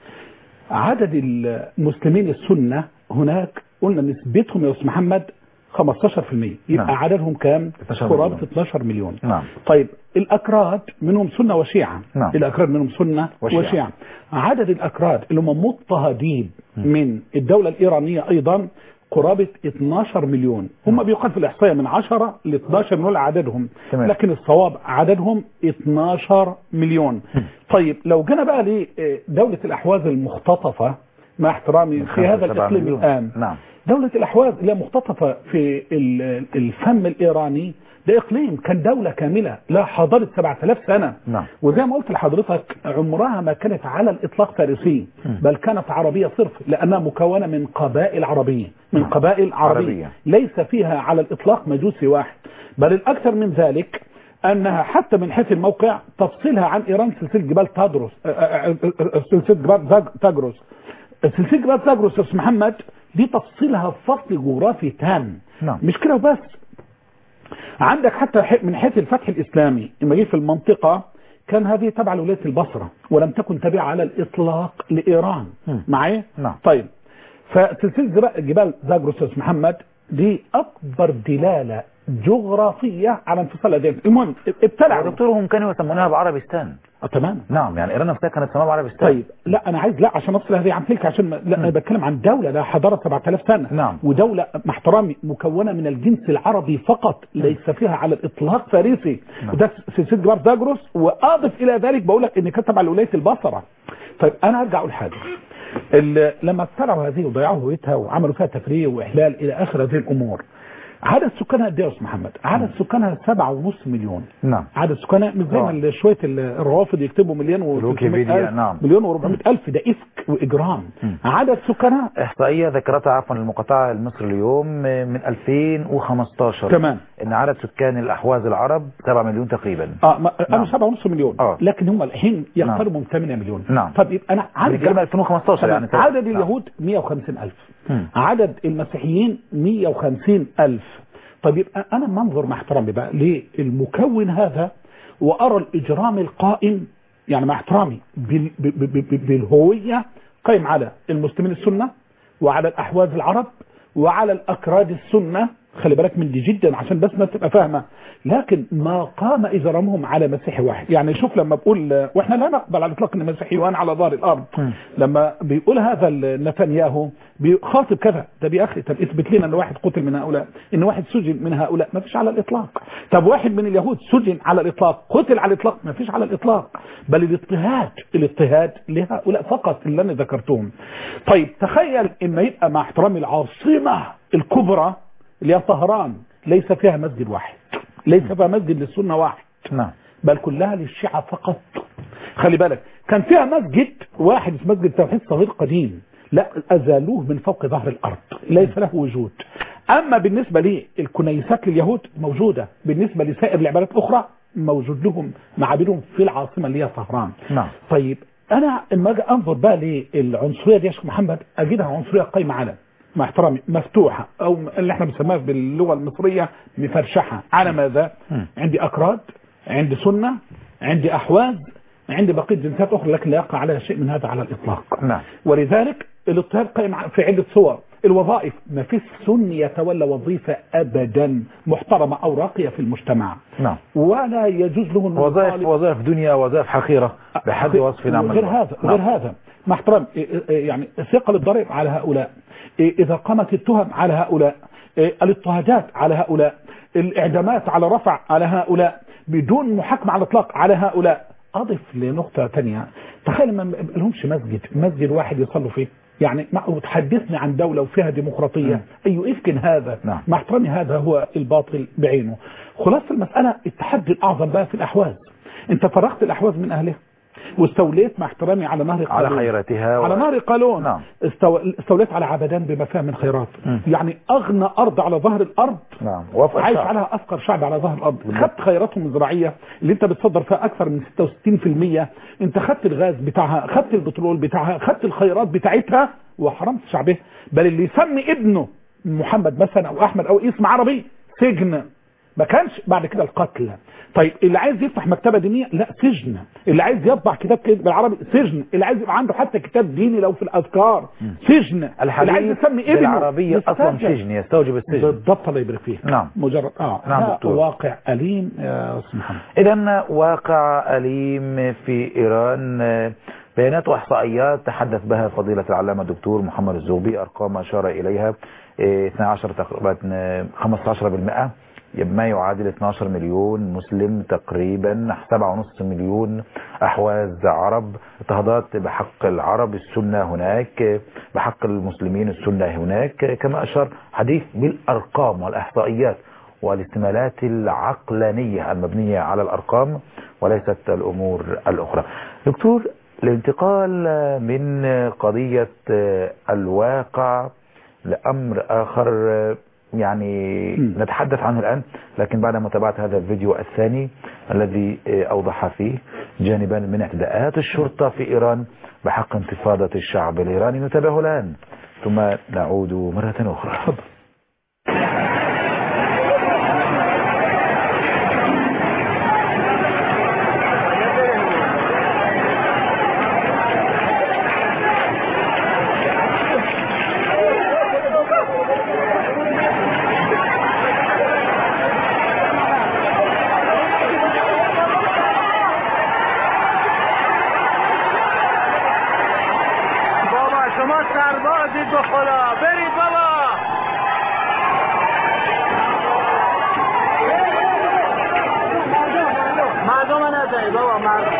عدد المسلمين السنه هناك قلنا نسبتهم يا استاذ محمد 15% يبقى نعم. عددهم كام 12 قرابه مليون. 12 مليون نعم طيب الأكراد منهم سنة وشيعة نعم. الأكراد منهم سنة وشيعة. وشيعة, وشيعة. عدد الأكراد اللي هم مضطهدين من الدولة الإيرانية أيضا قرابة 12 مليون هم بيقال في الإحصائية من 10 ل 12 مليون عددهم تمام. لكن الصواب عددهم 12 مليون طيب لو جينا بقى لدولة الأحواز المختطفة مع احترامي في هذا سبعة الإقليم مليون. الآن نعم دولة الأحواز اللي مختطفة في ال- الفم الإيراني ده إقليم كان دولة كاملة لا حضارة 7000 سنة نعم. وزي ما قلت لحضرتك عمرها ما كانت على الإطلاق فارسية بل كانت عربية صرف لأنها مكونة من قبائل عربية من نعم. قبائل عربية. عربية. ليس فيها على الإطلاق مجوسي واحد بل الأكثر من ذلك أنها حتى من حيث الموقع تفصيلها عن إيران سلسلة جبال تادروس آه، آه، آه، سلسلة جبال زاج- تاجروس سلسلة جبال تاجروس يا أستاذ محمد دي تفصيلها فصل جغرافي تام نعم. مش كده وبس عندك حتى ح- من حيث الفتح الإسلامي لما جه في المنطقة كان هذه تبع لولاية البصرة ولم تكن تابعة على الإطلاق لإيران مم. معايا؟ نعم. طيب فسلسلة جبال- جبال زاجروس يا أستاذ محمد دي أكبر دلالة جغرافية على انفصال الأديان المهم ابتلعوا دكتور هم كانوا يسمونها بعربستان آه، تمام نعم يعني إيران نفسها كانت تسمى بعربستان طيب لا انا عايز لا عشان افصل هذه عن تلك عشان ما لا انا بتكلم عن دوله لها حضاره 7000 سنه نعم. ودوله مع احترامي مكونه من الجنس العربي فقط ليس فيها على الاطلاق فارسي نعم. وده سلسله جبار زاجروس واضف الى ذلك بقول لك ان كانت تبع لولايه البصره طيب انا ارجع اقول حاجه ال- لما ابتلعوا هذه وضيعوا هويتها وعملوا فيها تفريغ واحلال الى اخر هذه الامور عدد سكانها قد ايه يا استاذ محمد؟ عدد سكانها 7.5 مليون نعم عدد سكانها مش زي آه. ما ال- شويه ال- الروافض يكتبوا مليون و الويكيبيديا، نعم. مليون و400 الف ده افك واجرام مم. عدد سكانها إحصائية ذكرتها عفوا المقاطعة المصري اليوم من 2015 تمام إن عدد سكان الأحواز العرب 7 مليون تقريبا اه ما نعم. قالوا 7.5 مليون آه. لكن هم الحين يقتربوا من 8 مليون نعم. طب يبقى انا بنتكلم عدد 2015 يعني تمام. عدد نعم. اليهود 150 الف مم. عدد المسيحيين 150 الف طب يبقى انا منظر مع احترامي بقى للمكون هذا وأرى الإجرام القائم يعني مع احترامي بال- ب- ب- ب- بالهوية قائم على المسلمين السنة وعلى الأحواز العرب وعلى الأكراد السنة خلي بالك من دي جدا عشان بس ما تبقى فاهمة لكن ما قام إجرامهم على مسيحي واحد يعني شوف لما بقول واحنا لا نقبل على الإطلاق أن مسيحيوان على ظهر الأرض م. لما بيقول هذا ال- نتنياهو بيخاطب كذا ده بيأخي طب اثبت لنا ان واحد قتل من هؤلاء ان واحد سجن من هؤلاء ما فيش على الاطلاق طب واحد من اليهود سجن على الاطلاق قتل على الاطلاق ما فيش على الاطلاق بل الاضطهاد الاضطهاد لهؤلاء فقط اللي انا ذكرتهم طيب تخيل ان يبقى مع احترامي العاصمة الكبرى اللي هي طهران ليس فيها مسجد واحد ليس فيها مسجد للسنة واحد نعم بل كلها للشيعة فقط خلي بالك كان فيها مسجد واحد اسمه مسجد توحيد صغير قديم لا أزالوه من فوق ظهر الأرض ليس له وجود أما بالنسبة للكنيسات لليهود موجودة بالنسبة لسائر العبادات الأخرى موجود لهم معابدهم في العاصمة اللي هي طهران نعم طيب أنا لما أجي أنظر بقى للعنصرية دي يا شيخ محمد أجدها عنصرية قايمة على مع احترامي مفتوحة أو اللي احنا بنسميها باللغة المصرية مفرشحة على ماذا؟ مم. عندي أكراد عندي سنة عندي أحواز عندي بقية جنسيات أخرى لكن لا يقع عليها شيء من هذا على الإطلاق نعم ولذلك الاضطهاد قائم في عدة صور الوظائف ما فيش سني يتولى وظيفة أبدا محترمة أو راقية في المجتمع نعم ولا يجوز له أن وظائف يطالب- وظائف دنيا وظائف حقيرة بحد وصف نعم غير الله. هذا نعم. غير هذا مع احترام إيه إيه يعني ثقل الضرائب على هؤلاء إيه إذا قامت التهم على هؤلاء إيه الاضطهادات على هؤلاء الإعدامات على رفع على هؤلاء بدون محاكمة على الإطلاق على هؤلاء أضف لنقطة تانية تخيل ما لهمش مسجد مسجد واحد يصلوا فيه يعني ما تحدثني عن دولة وفيها ديمقراطية أي إفك هذا نعم. مع احترامي هذا هو الباطل بعينه خلاصة المسألة التحدي الأعظم بقى في الأحواز أنت فرغت الأحواز من أهلها واستوليت مع احترامي على نهر على قالون خيرتها و- على نهر قالون نعم. استو... استوليت على عبدان بما فيها من خيرات مم. يعني أغنى أرض على ظهر الأرض نعم وفق عايش الشعب. عليها أفقر شعب على ظهر الأرض خدت خيراتهم الزراعية اللي أنت بتصدر فيها أكثر من 66% أنت خدت الغاز بتاعها خدت البترول بتاعها خدت الخيرات بتاعتها وحرمت شعبها بل اللي يسمي ابنه محمد مثلا أو أحمد أو اسم عربي سجن ما كانش بعد كده القتل طيب اللي عايز يفتح مكتبة دينية لا سجن اللي عايز يطبع كتاب كده بالعربي سجن اللي عايز يبقى عنده حتى كتاب ديني لو في الأذكار سجن اللي عايز الحديث يسمي ابنه بالعربية أصلا مسترجع. سجن يستوجب السجن بالضبط الله يبارك فيك نعم. مجرد اه نعم ده دكتور. واقع أليم يا أستاذ محمد إذا واقع أليم في إيران آه، بيانات وإحصائيات تحدث بها فضيلة العلامة الدكتور محمد الزوبي أرقام أشار إليها آه، 12 تقريبا آه، 15% ما يعادل 12 مليون مسلم تقريبا 7.5 مليون أحواز عرب اضطهادات بحق العرب السنة هناك آه، بحق المسلمين السنة هناك آه، كما أشار حديث بالأرقام والإحصائيات والاستمالات العقلانية المبنية على الأرقام وليست الأمور الأخرى دكتور الانتقال من قضية الواقع لأمر آخر يعني م. نتحدث عنه الآن لكن بعد متابعة هذا الفيديو الثاني الذي أوضح فيه جانبا من اعتداءات الشرطة في إيران بحق انتفاضة الشعب الإيراني نتابعه الآن ثم نعود مرة أخرى بابا شما سربازید به خدا برید بابا مردم نزنید بابا مردم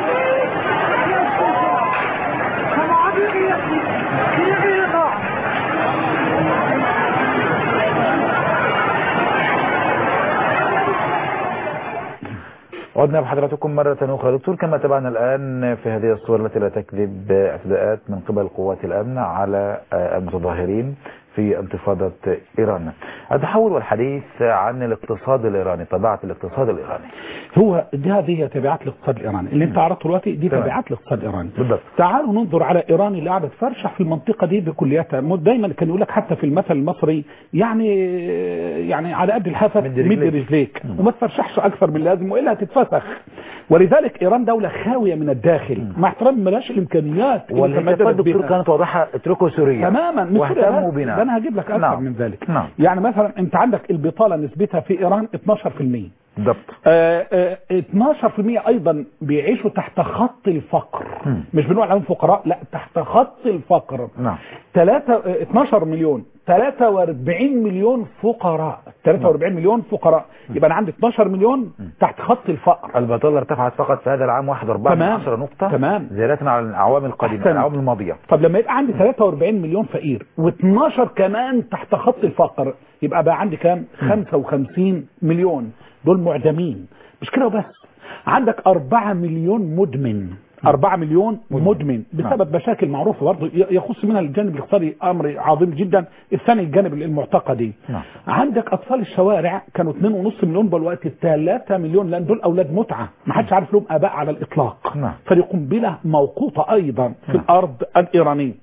عدنا بحضراتكم مرة أخرى دكتور كما تابعنا الآن في هذه الصور التي لا تكذب اعتداءات من قبل قوات الأمن على آه، المتظاهرين في انتفاضة إيران التحول والحديث عن الاقتصاد الإيراني طبيعة الاقتصاد الإيراني هو دي هذه هي تبعات الاقتصاد الايراني اللي انت عرضته دلوقتي دي تمام. تبعات الاقتصاد الايراني بالضبط. تعالوا ننظر على ايران اللي قاعده تفرشح في المنطقه دي بكلياتها مو- دايما كان يقول لك حتى في المثل المصري يعني يعني على قد الحافه مد مد رجليك. رجليك وما تفرشحش اكثر من اللازم والا هتتفسخ ولذلك ايران دوله خاويه من الداخل مع احترام ملاش الامكانيات اللي والانتفاضة تمددت دكتور بها. كانت واضحة اتركوا سوريا تماما مش سوريا واهتموا بس. بنا ده انا هجيب لك اكثر نعم. من ذلك نعم. يعني مثلا انت عندك البطاله نسبتها في ايران 12% بالضبط آه، آه، 12% ايضا بيعيشوا تحت خط الفقر مم. مش بنقول عليهم فقراء لا تحت خط الفقر نعم 3 12 مليون 43 مليون فقراء 43 مليون فقراء يبقى انا عندي 12 مليون تحت خط الفقر البطالة ارتفعت فقط في هذا العام 1.4 من تمام. 10 نقطة تمام. زيادة على الأعوام القادمة أحسنت. الأعوام الماضية طب لما يبقى عندي 43 مليون فقير و12 كمان تحت خط الفقر يبقى بقى عندي كام 55 مليون دول معدمين مش كده وبس عندك 4 مليون مدمن 4 مليون مدمن بسبب مشاكل معروفه برضه يخص منها الجانب الاقتصادي امر عظيم جدا الثاني الجانب المعتقدي نعم. عندك اطفال الشوارع كانوا 2.5 مليون دلوقتي 3 مليون لان دول اولاد متعه ما حدش عارف لهم اباء على الاطلاق نعم. فالقنبله موقوته ايضا في نعم. الارض الايرانيه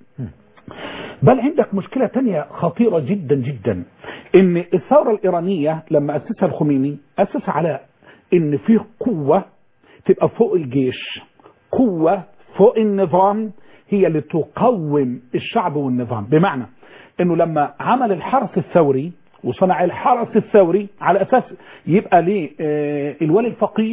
بل عندك مشكلة تانية خطيرة جدا جدا ان الثورة الايرانية لما اسسها الخميني اسسها على ان فيه قوة تبقى فوق الجيش قوة فوق النظام هي اللي تقوم الشعب والنظام بمعنى انه لما عمل الحرس الثوري وصنع الحرس الثوري على اساس يبقى ليه آه، الولي الفقيه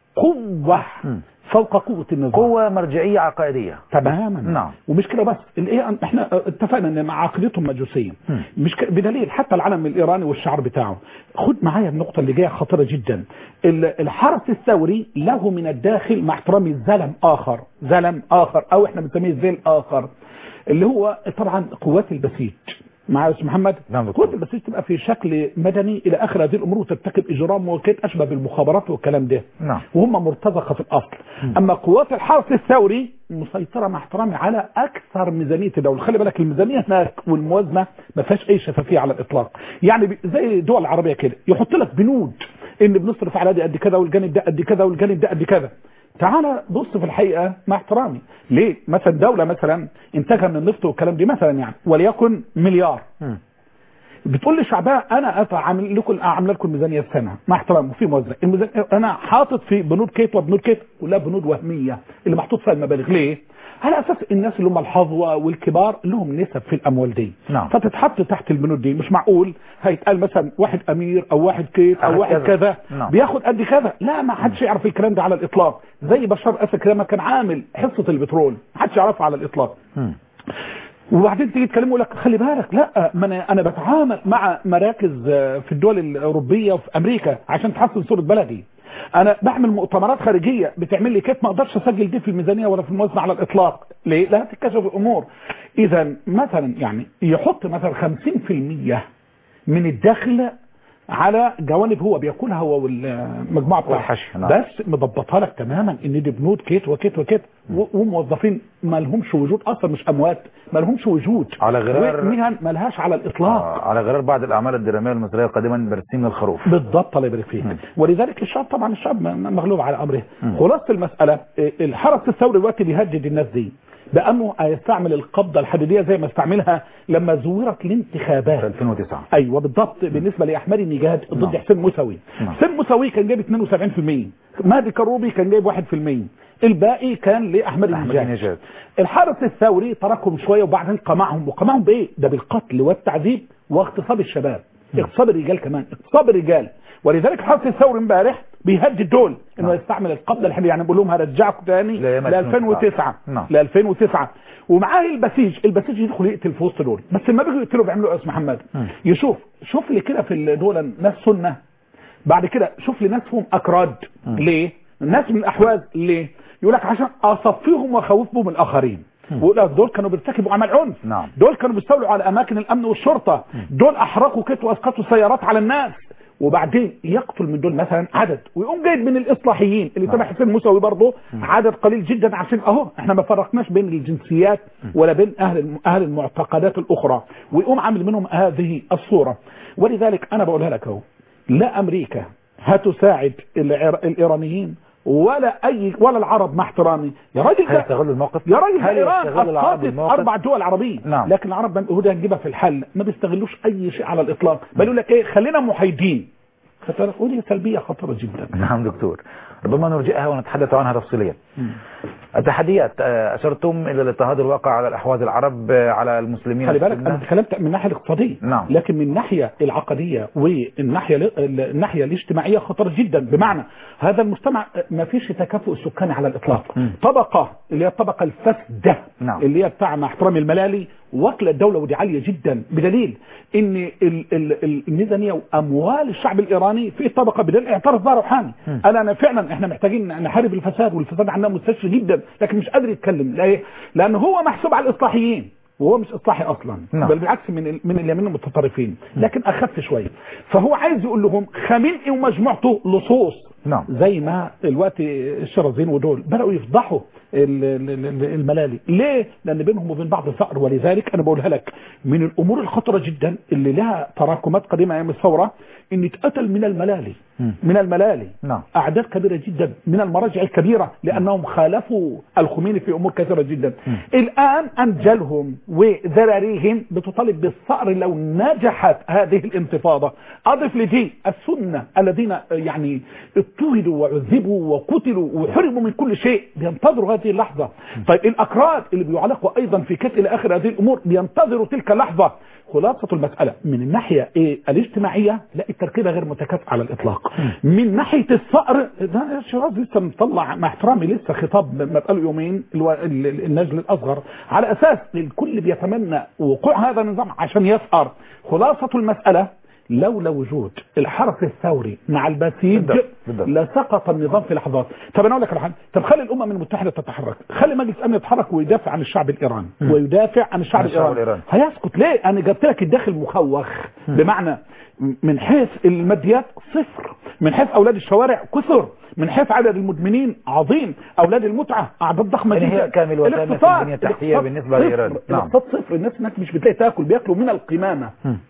قوة فوق قوة النظام قوة مرجعية عقائدية تماما نعم. ومش كده بس الايه احنا اتفقنا ان مع عقيدتهم مجوسيه مم. مش ك... بدليل حتى العلم الايراني والشعار بتاعه خد معايا النقطه اللي جايه خطيره جدا ال- الحرس الثوري له من الداخل مع احترامي زلم اخر زلم اخر او احنا بنسميه ذيل اخر اللي هو طبعا قوات البسيج مع استاذ محمد نعم دكتور. قوات البسيج تبقى في شكل مدني الى اخر هذه الامور وترتكب اجرام وكيت اشبه بالمخابرات والكلام ده نعم. وهم مرتزقه في الاصل اما قوات الحرس الثوري مسيطره مع احترامي على اكثر ميزانيه الدوله خلي بالك الميزانيه هناك والموازنه ما فيهاش اي شفافيه على الاطلاق يعني بي- زي الدول العربيه كده يحط لك بنود ان بنصرف على دي قد كذا والجانب ده قد كذا والجانب ده قد كذا تعال بص في الحقيقه مع احترامي ليه مثلا دوله مثلا انتاجها من النفط والكلام دي مثلا يعني وليكن مليار مم. بتقول لشعبها انا أط- عامل لكم عامل لكم ميزانيه السنه مع احترام وفي موزع الميزانية انا حاطط في بنود كيت وبنود كيت كلها بنود وهميه اللي محطوط فيها المبالغ ليه؟ على اساس الناس اللي هم الحظوه والكبار لهم نسب في الاموال دي نعم. فتتحط تحت البنود دي مش معقول هيتقال مثلا واحد امير او واحد كيت واحد او واحد كذا. كذا نعم. بياخد قد كذا لا ما حدش يعرف الكلام ده على الاطلاق زي بشار اسد كده ما كان عامل حصه البترول ما حدش يعرفها على الاطلاق مم. وبعدين تيجي تكلمه يقول لك خلي بالك لا ما انا انا بتعامل مع مراكز آه، في الدول الاوروبيه وفي امريكا عشان تحسن صوره بلدي انا بعمل مؤتمرات خارجيه بتعمل لي كيف ما اقدرش اسجل دي في الميزانيه ولا في الموازنه على الاطلاق ليه لا تتكشف الامور اذا مثلا يعني يحط مثلا 50% من الدخل على جوانب هو بياكلها هو والمجموعه بتاعته والحشي، نعم. بس مضبطها لك تماما ان دي بنود كيت وكيت وكيت و- وموظفين ما لهمش وجود اصلا مش اموات ما لهمش وجود على غرار- ومهن ما لهاش على الاطلاق آه، على غرار بعض الأعمال الدرامية المصرية قديما برسيم الخروف بالضبط الله يبارك فيك ولذلك الشعب طبعا الشعب م- م- مغلوب على امره خلاصه المساله إيه، الحرس الثوري دلوقتي بيهدد الناس دي بانه هيستعمل القبضه الحديديه زي ما استعملها لما زورت في الانتخابات 2009 ايوه بالضبط بالنسبه لاحمد النجاد ضد نعم. حسين موسوي نعم. حسين موسوي كان جايب 72% مهدي كروبي كان جايب 1% الباقي كان لاحمد أحمد النجاد النجاد. الحرس الثوري تركهم شويه وبعدين قمعهم وقمعهم بايه؟ ده بالقتل والتعذيب واغتصاب الشباب اغتصاب الرجال كمان اغتصاب الرجال ولذلك الحرس الثوري امبارح بيهدد دول انه نعم. يستعمل القبضه الحاليه يعني بيقول لهم هرجعكم تاني لأيام ل 2009 نعم. ل 2009 ومعاه البسيج البسيج يدخل يقتل في وسط دول بس لما بيجوا يقتلوا بيعملوا ايه يا استاذ محمد مم. يشوف شوف لي كده في دول ناس سنه بعد كده شوف لي ناس فيهم اكراد ليه الناس من الاحواز ليه يقول لك عشان اصفيهم واخوفهم من الاخرين ويقول لك دول كانوا بيرتكبوا عمل عنف نعم. دول كانوا بيستولوا على اماكن الامن والشرطه دول احرقوا كت واسقطوا سيارات على الناس وبعدين يقتل من دول مثلا عدد ويقوم جايب من الاصلاحيين اللي تبع حسين موسوي برضه عدد قليل جدا عشان اهو احنا ما فرقناش بين الجنسيات ولا بين اهل اهل المعتقدات الاخرى ويقوم عامل منهم هذه الصوره ولذلك انا بقولها لك اهو لا امريكا هتساعد العر- الايرانيين ولا اي ولا العرب مع احترامي يا راجل هل ده يستغل الموقف يا راجل هل ده ايران يستغل العرب اسقطت الموقف اربع دول عربيه نعم. لكن العرب بن- هو ده هنجيبها في الحل ما بيستغلوش اي شيء على الاطلاق بل يقول لك ايه خلينا محايدين خدت بالك؟ ودي سلبيه خطيره جدا نعم دكتور ربما نرجئها ونتحدث عنها تفصيليا التحديات آه، أشرتم إلى الاضطهاد الواقع على الأحواز العرب آه، على المسلمين خلي بالك السنة. انا تكلمت من الناحيه الاقتصاديه نعم. لكن من الناحيه العقديه والناحيه ال- الناحيه الاجتماعيه خطر جدا بمعنى هذا المجتمع ما فيش تكافؤ سكاني على الاطلاق مم. طبقه اللي هي الطبقه الفاسده نعم. اللي هي بتاع مع احترامي الملالي واكله الدوله ودي عاليه جدا بدليل ان ال- ال- الميزانيه واموال الشعب الايراني في طبقه بدليل اعترف بها روحاني مم. انا انا فعلا احنا محتاجين نحارب الفساد والفساد عندنا مستشفى جدا لكن مش قادر يتكلم ليه؟ لان هو محسوب على الاصلاحيين وهو مش اصلاحي اصلا نعم. بل بالعكس من ال- من اليمين المتطرفين لكن اخف شويه فهو عايز يقول لهم خامنئي ومجموعته لصوص نعم. زي ما الوقت الشرازين ودول بداوا يفضحوا ال- ال- ال- الملالي ليه لان بينهم وبين بعض ثأر ولذلك انا بقولها لك من الامور الخطره جدا اللي لها تراكمات قديمه ايام الثوره ان اتقتل من الملالي مم. من الملالي نعم. اعداد كبيره جدا من المراجع الكبيره لانهم خالفوا الخميني في امور كثيره جدا الان انجلهم وذراريهم بتطالب بالثأر لو نجحت هذه الانتفاضه اضف لدي السنه الذين يعني اضطهدوا وعذبوا وقتلوا وحرموا من كل شيء بينتظروا هذه اللحظه طيب الاكراد اللي بيعلقوا ايضا في كتل الى اخر هذه الامور بينتظروا تلك اللحظه خلاصة المسألة من الناحية إيه الاجتماعية لا التركيبة غير متكافئة على الإطلاق من ناحية الثأر ده شيراز لسه مطلع مع احترامي لسه خطاب ما بقاله يومين الو- ال- ال- النجل الأصغر على أساس الكل بيتمنى وقوع هذا النظام عشان يثأر خلاصة المسألة لولا وجود الحرس الثوري مع البسيج بالضبط، بالضبط. لسقط النظام في لحظات طب انا اقول لك على حاجه طب خلي الامم المتحده تتحرك خلي مجلس الامن يتحرك ويدافع عن الشعب الايراني ويدافع عن الشعب عن الشعب الايراني الإيراني. هيسكت ليه انا جبت لك الداخل مخوخ بمعنى من حيث الماديات صفر من حيث اولاد الشوارع كثر من حيث عدد المدمنين عظيم اولاد المتعه اعداد ضخمه يعني هي جدا كامل وتامة في الاقتصاد- البنية التحتية الاقتصاد بالنسبة صفر. لإيران. نعم. الاقتصاد صفر الناس هناك مش بتلاقي تاكل بياكلوا من القمامه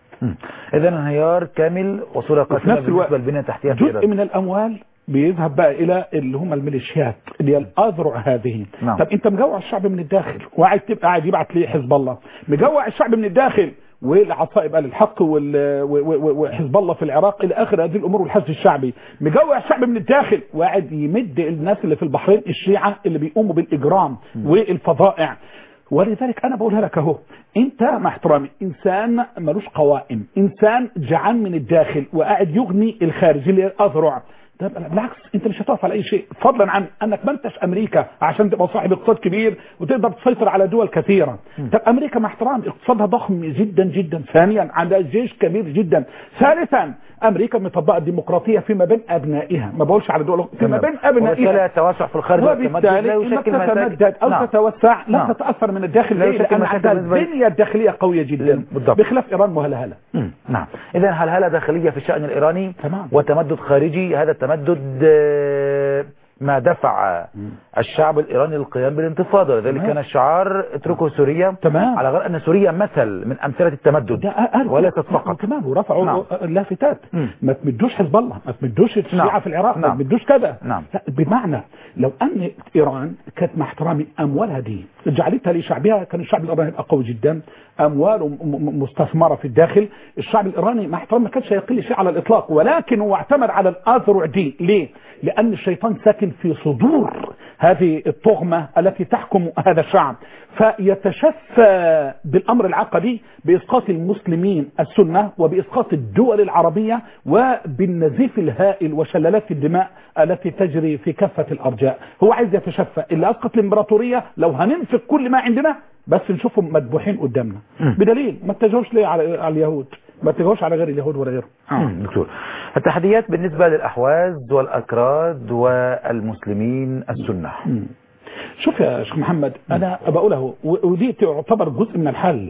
إذا انهيار كامل وصورة وفي قاتمة نفس الوقت بالنسبة للبنية التحتية في جزء إيران من الاموال بيذهب بقى الى اللي هم الميليشيات اللي هي الاذرع هذه نعم. طب انت مجوع الشعب من الداخل وقاعد تبقى قاعد يبعت ليه حزب الله مجوع الشعب من الداخل والعصائب آل الحق وال- و- و- وحزب الله في العراق الى اخر هذه الامور والحشد الشعبي مجوع الشعب من الداخل وقاعد يمد الناس اللي في البحرين الشيعه اللي بيقوموا بالاجرام والفظائع ولذلك انا بقولها لك اهو انت مع احترامي انسان ملوش قوائم انسان جعان من الداخل وقاعد يغني الخارج اللي هي الاذرع ده بالعكس انت مش هتقف على اي شيء فضلا عن انك ما انتش امريكا عشان تبقى صاحب اقتصاد كبير وتقدر تسيطر على دول كثيره طب امريكا مع احترام اقتصادها ضخم جدا جدا ثانيا عندها جيش كبير جدا ثالثا امريكا مطبقه الديمقراطيه فيما بين ابنائها ما بقولش على دول فيما بين وبالتالي ابنائها التوسع في الخارج والتمدد لا وبالتالي انك يشكل مشاكل تتمدد او نعم. تتوسع لا نعم. تتاثر من الداخل لا ليه؟ يشكل لان مشاكل عندها بالنسبة- البنيه الداخليه قويه جدا بالضبط. بخلاف ايران مهلهله مم. نعم إذا هلهلة داخلية في الشأن الإيراني تمام. وتمدد خارجي هذا التمدد آه، ما دفع الشعب الإيراني للقيام بالانتفاضة لذلك تمام. كان الشعار اتركوا سوريا تمام. على غير أن سوريا مثل من أمثلة التمدد ده أقل وليست فقط كمان ورفعوا نعم. لافتات مم. ما تمدوش حزب الله ما تمدوش الشيعة نعم. في العراق ما نعم. تمدوش كذا نعم. لا بمعنى لو ان ايران كانت مع احترامي اموالها دي جعلتها لشعبها كان الشعب الايراني يبقى قوي جدا امواله م- م- مستثمره في الداخل الشعب الايراني مع احترامي ما كانش هيقل شيء على الاطلاق ولكن هو اعتمد على الاذرع دي ليه؟ لان الشيطان ساكن في صدور هذه الطغمه التي تحكم هذا الشعب فيتشفى بالامر العقدي باسقاط المسلمين السنه وباسقاط الدول العربيه وبالنزيف الهائل وشلالات الدماء التي تجري في كافه الارجاء هو عايز يتشفى اللي اسقط الامبراطوريه لو هننفق كل ما عندنا بس نشوفهم مذبوحين قدامنا بدليل ما اتجهوش ليه على على اليهود ما اتجهوش على غير اليهود ولا غيرهم مم. دكتور التحديات بالنسبة للأحواز والأكراد والمسلمين السنة شوف يا شيخ محمد انا بقولها و- ودي تعتبر جزء من الحل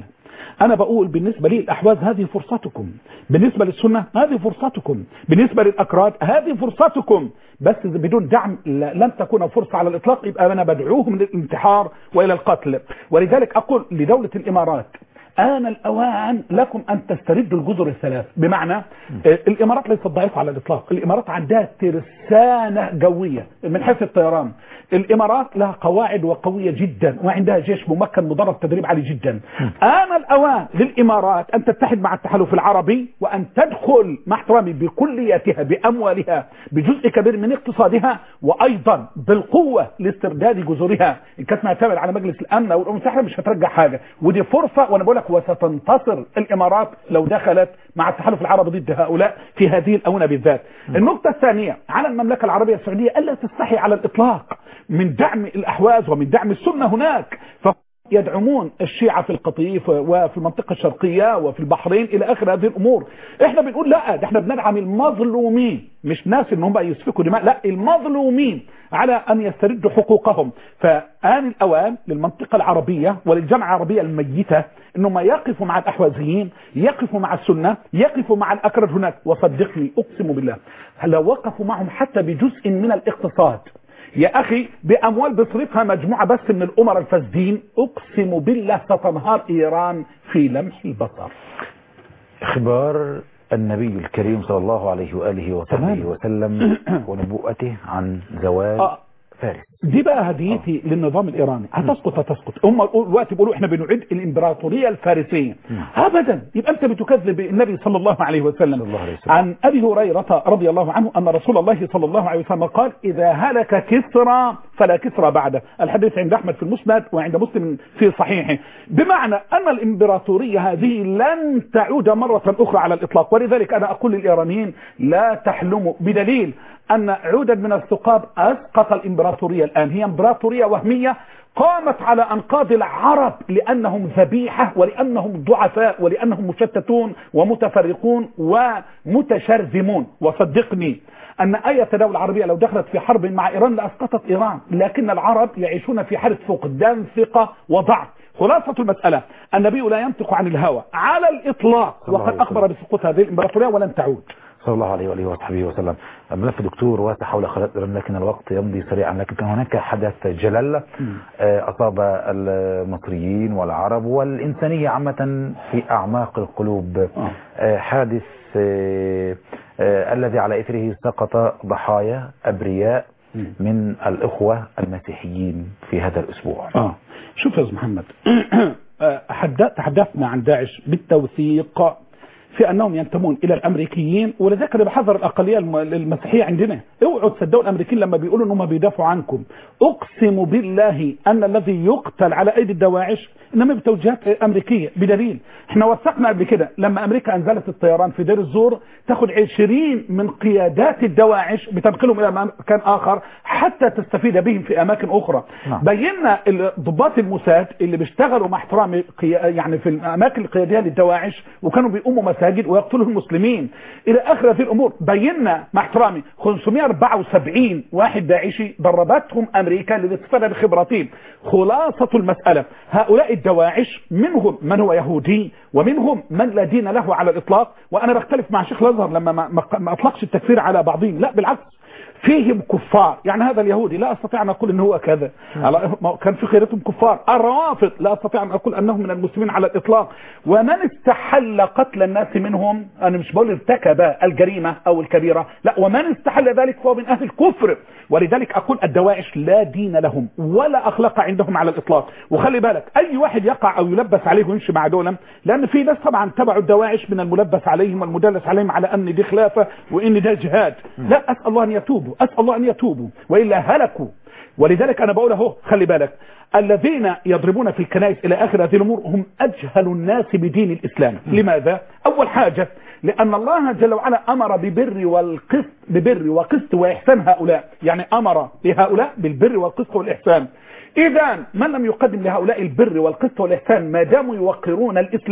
انا بقول بالنسبه لي الاحواز هذه فرصتكم بالنسبه للسنه هذه فرصتكم بالنسبه للاكراد هذه فرصتكم بس بدون دعم لا- لن تكون فرصه على الاطلاق يبقى انا بدعوهم للانتحار والى القتل ولذلك اقول لدوله الامارات آن الأوان لكم أن تستردوا الجزر الثلاث بمعنى آه، الإمارات ليست ضعيفة على الإطلاق الإمارات عندها ترسانة جوية من حيث الطيران الإمارات لها قواعد وقوية جدا وعندها جيش ممكن مدرب تدريب عالي جدا آن الأوان للإمارات أن تتحد مع التحالف العربي وأن تدخل مع احترامي بكليتها بأموالها بجزء كبير من اقتصادها وأيضا بالقوة لاسترداد جزرها إن كانت معتمد على مجلس الأمن أو الأمم المتحدة مش هترجع حاجة ودي فرصة وأنا بقول لك وستنتصر الإمارات لو دخلت مع التحالف العربي ضد هؤلاء في هذه الأونة بالذات النقطة الثانية على المملكة العربية السعودية ألا تستحي على الإطلاق من دعم الأحواز ومن دعم السنة هناك ف يدعمون الشيعة في القطيف وفي المنطقة الشرقية وفي البحرين إلى آخر هذه الأمور إحنا بنقول لا ده إحنا بندعم المظلومين مش ناس إن هم يسفكوا دماء لا المظلومين على أن يستردوا حقوقهم فآن الأوان للمنطقة العربية وللجامعة العربية الميتة إنهم يقفوا مع الأحوازيين يقفوا مع السنة يقفوا مع الأكراد هناك وصدقني أقسم بالله لو وقفوا معهم حتى بجزء من الاقتصاد يا أخي بأموال بيصرفها مجموعة بس من الأمراء الفاسدين أقسم بالله ستنهار إيران في لمح البصر إخبار النبي الكريم صلى الله عليه وآله وصحبه تمام. وسلم ونبوءته عن زوال آه. فارس دي بقى هديتي للنظام الإيراني هتسقط هتسقط هم دلوقتي بيقولوا احنا بنعيد الإمبراطورية الفارسية أبدا يبقى أنت بتكذب النبي صلى الله عليه وسلم صلى الله عليه وسلم. عن أبي هريرة رضي الله عنه أن رسول الله صلى الله عليه وسلم قال إذا هلك كسرى فلا كسرى بعده الحديث عند أحمد في المسند وعند مسلم في صحيحه بمعنى أن الإمبراطورية هذه لن تعود مرة أخرى على الإطلاق ولذلك أنا أقول للإيرانيين لا تحلموا بدليل أن عودا من الثقاب أسقط الإمبراطورية الآن هي إمبراطورية وهمية قامت على أنقاض العرب لأنهم ذبيحة ولأنهم ضعفاء ولأنهم مشتتون ومتفرقون ومتشرذمون وصدقني أن أي دولة عربية لو دخلت في حرب مع إيران لأسقطت إيران لكن العرب يعيشون في حالة فقدان ثقة وضعف خلاصة المسألة النبي لا ينطق عن الهوى على الإطلاق صلى الله وقد عليه أخبر بسقوط هذه الإمبراطورية ولن تعود صلى الله عليه وآله وصحبه وسلم ملف دكتور واسع حول خلاف إيران لكن الوقت يمضي سريعا لكن كان هناك حدث جلل آه، أصاب المصريين والعرب والإنسانية عامة في أعماق القلوب آه، حادث آه، آه، الذي على إثره سقط ضحايا أبرياء من الإخوة المسيحيين في هذا الأسبوع آه. شوف يا أستاذ محمد آه، حد- تحدثنا عن داعش بالتوثيق في انهم ينتمون الى الامريكيين ولذلك انا بحذر الاقليه الم- المسيحيه عندنا اوعوا تصدقوا الامريكيين لما بيقولوا ان هم بيدافعوا عنكم اقسم بالله ان الذي يقتل على ايدي الدواعش انما بتوجيهات امريكيه بدليل احنا وثقنا قبل كده لما امريكا انزلت الطيران في دير الزور تاخد 20 من قيادات الدواعش بتنقلهم الى مكان اخر حتى تستفيد بهم في اماكن اخرى نعم. بينا ال- ضباط الموساد اللي بيشتغلوا مع احترام قيا- يعني في الاماكن القياديه للدواعش وكانوا بيقوموا مساجد ويقتلوا المسلمين الى اخر هذه الامور بينا مع احترامي 574 واحد داعشي ضربتهم امريكا للاستفاده بخبراتهم خلاصه المساله هؤلاء الدواعش منهم من هو يهودي ومنهم من لا دين له على الاطلاق وانا بختلف مع شيخ الازهر لما ما, ما, ما اطلقش التكفير على بعضهم لا بالعكس فيهم كفار يعني هذا اليهودي لا استطيع ان اقول انه هو كذا على- ما- كان في خيرتهم كفار الروافض لا استطيع ان اقول انهم من المسلمين على الاطلاق ومن استحل قتل الناس منهم انا مش بقول ارتكب الجريمه او الكبيره لا ومن استحل ذلك فهو من اهل الكفر ولذلك اقول الدواعش لا دين لهم ولا اخلاق عندهم على الاطلاق وخلي بالك اي واحد يقع او يلبس عليه ويمشي مع دولة لان في ناس طبعا تبعوا الدواعش من الملبس عليهم والمدلس عليهم على ان دي خلافه وان ده جهاد لا اسال الله ان يتوبوا اسال الله ان يتوبوا والا هلكوا ولذلك انا بقول اهو خلي بالك الذين يضربون في الكنائس الى اخر هذه الامور هم اجهل الناس بدين الاسلام لماذا اول حاجه لان الله جل وعلا امر ببر والقسط ببر وقسط واحسان هؤلاء يعني امر لهؤلاء بالبر والقسط والاحسان اذا من لم يقدم لهؤلاء البر والقسط والاحسان ما داموا يوقرون الاسلام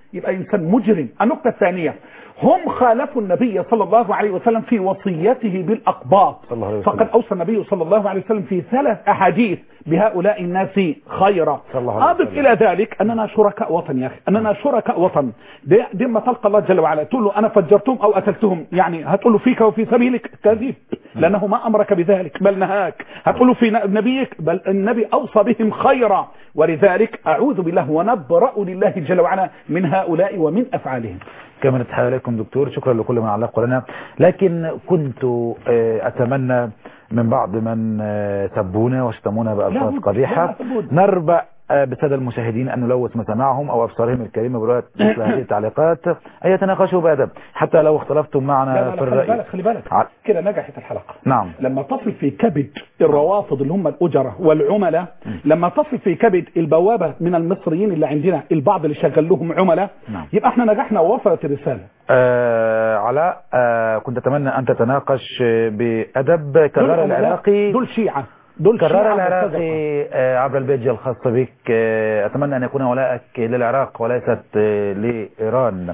يبقى إنسان مجرم النقطة الثانية هم خالفوا النبي صلى الله عليه وسلم في وصيته بالأقباط صلى الله عليه وسلم. فقد أوصى النبي صلى الله عليه وسلم في ثلاث أحاديث بهؤلاء الناس خيرا صلى الله عليه أضف وسلم. إلى ذلك أننا شركاء وطن يا أخي أننا شركاء وطن دي, دي ما تلقى الله جل وعلا تقول له أنا فجرتهم أو قتلتهم يعني هتقول له فيك وفي سبيلك كذب لأنه ما أمرك بذلك بل نهاك هتقول له في نبيك بل النبي أوصى بهم خيرا ولذلك أعوذ بالله ونبرأ لله جل وعلا من هؤلاء ومن أفعالهم كما نتحيى لكم دكتور شكرا لكل من علق لنا لكن كنت آه، أتمنى من بعض من آه، سبونا واشتمونا بألفاظ لا، قبيحة لا تبود. نربأ آه، بالسادة المشاهدين أن نلوث مسامعهم أو أبصارهم الكريمة برؤية مثل هذه التعليقات أن يتناقشوا بأدب حتى لو اختلفتم معنا لا لا في لا خلي الرأي بالك خلي بالك ع- كده نجحت الحلقة نعم لما تصل في كبد الروافض اللي هم الأجرة والعملاء لما تصل في كبد البوابة من المصريين اللي عندنا البعض اللي شغل لهم عملاء نعم. يبقى احنا نجحنا ووصلت الرسالة آه علاء آه كنت أتمنى أن تتناقش آه، بأدب دول كرر عملاء، العراقي دول شيعة دول كرر شيعة العراقي مرتزقة. آه، عبر البيج الخاص بك آه، أتمنى أن يكون ولائك للعراق وليست آه، لإيران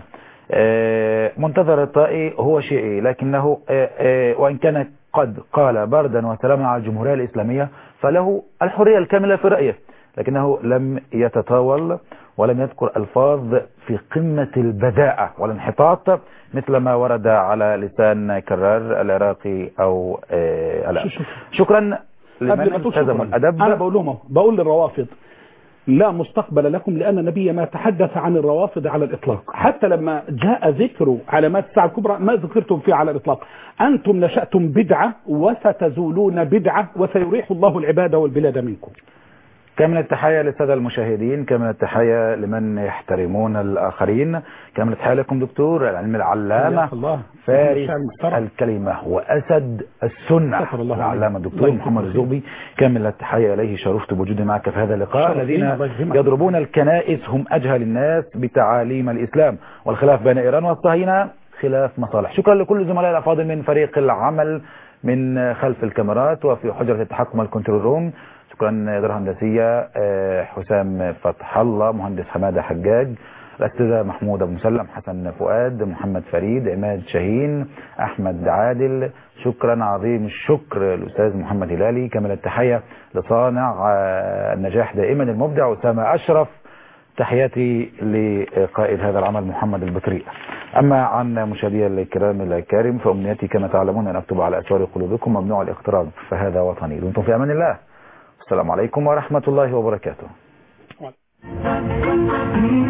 آه، منتظر الطائي هو شيعي لكنه آه، آه، وإن كان قد قال بردا وسلاما على الجمهورية الإسلامية فله الحرية الكاملة في رأيه لكنه لم يتطاول ولم يذكر ألفاظ في قمة البداءة والانحطاط مثل ما ورد على لسان كرار العراقي أو آه، الآن. شو- شو- شكرا قبل ما لمن تقول التزم شكراً، الأدب انا بقول لهم أهو، بقول للروافض لا مستقبل لكم لأن النبي ما تحدث عن الروافض على الإطلاق حتى لما جاء ذكر علامات الساعة الكبرى ما ذكرتم فيه على الإطلاق أنتم نشأتم بدعة وستزولون بدعة وسيريح الله العباد والبلاد منكم كامل التحية للسادة المشاهدين كامل التحية لمن يحترمون الآخرين كامل التحية لكم دكتور العلم العلامة حياك الله. فارس الشعر المحترم. الكلمة وأسد السنة شكر الله العلامة عليك. الدكتور الله محمد يكرمك. الزغبي كامل التحية إليه شرفت بوجودي معك في هذا اللقاء شرف الذين لي، الله يكرمك. يضربون الكنائس هم أجهل الناس بتعاليم الإسلام والخلاف بين إيران والصهاينة خلاف مصالح شكرا لكل زملائي الأفاضل من فريق العمل من خلف الكاميرات وفي حجرة التحكم الكنترول روم شكرا إدارة هندسية آه، حسام فتح الله مهندس حمادة حجاج الأستاذة محمود أبو مسلم حسن فؤاد محمد فريد عماد شاهين أحمد عادل شكرا عظيم الشكر الأستاذ محمد هلالي كامل التحية لصانع آه، النجاح دائما المبدع أسامة أشرف تحياتي لقائد هذا العمل محمد البطريق أما عن مشاهدي الكرام الكريم فأمنيتي كما تعلمون أن أكتب على أسوار قلوبكم ممنوع الاقتراب فهذا وطني دمتم في أمان الله السلام عليكم ورحمة الله وبركاته وعليكم.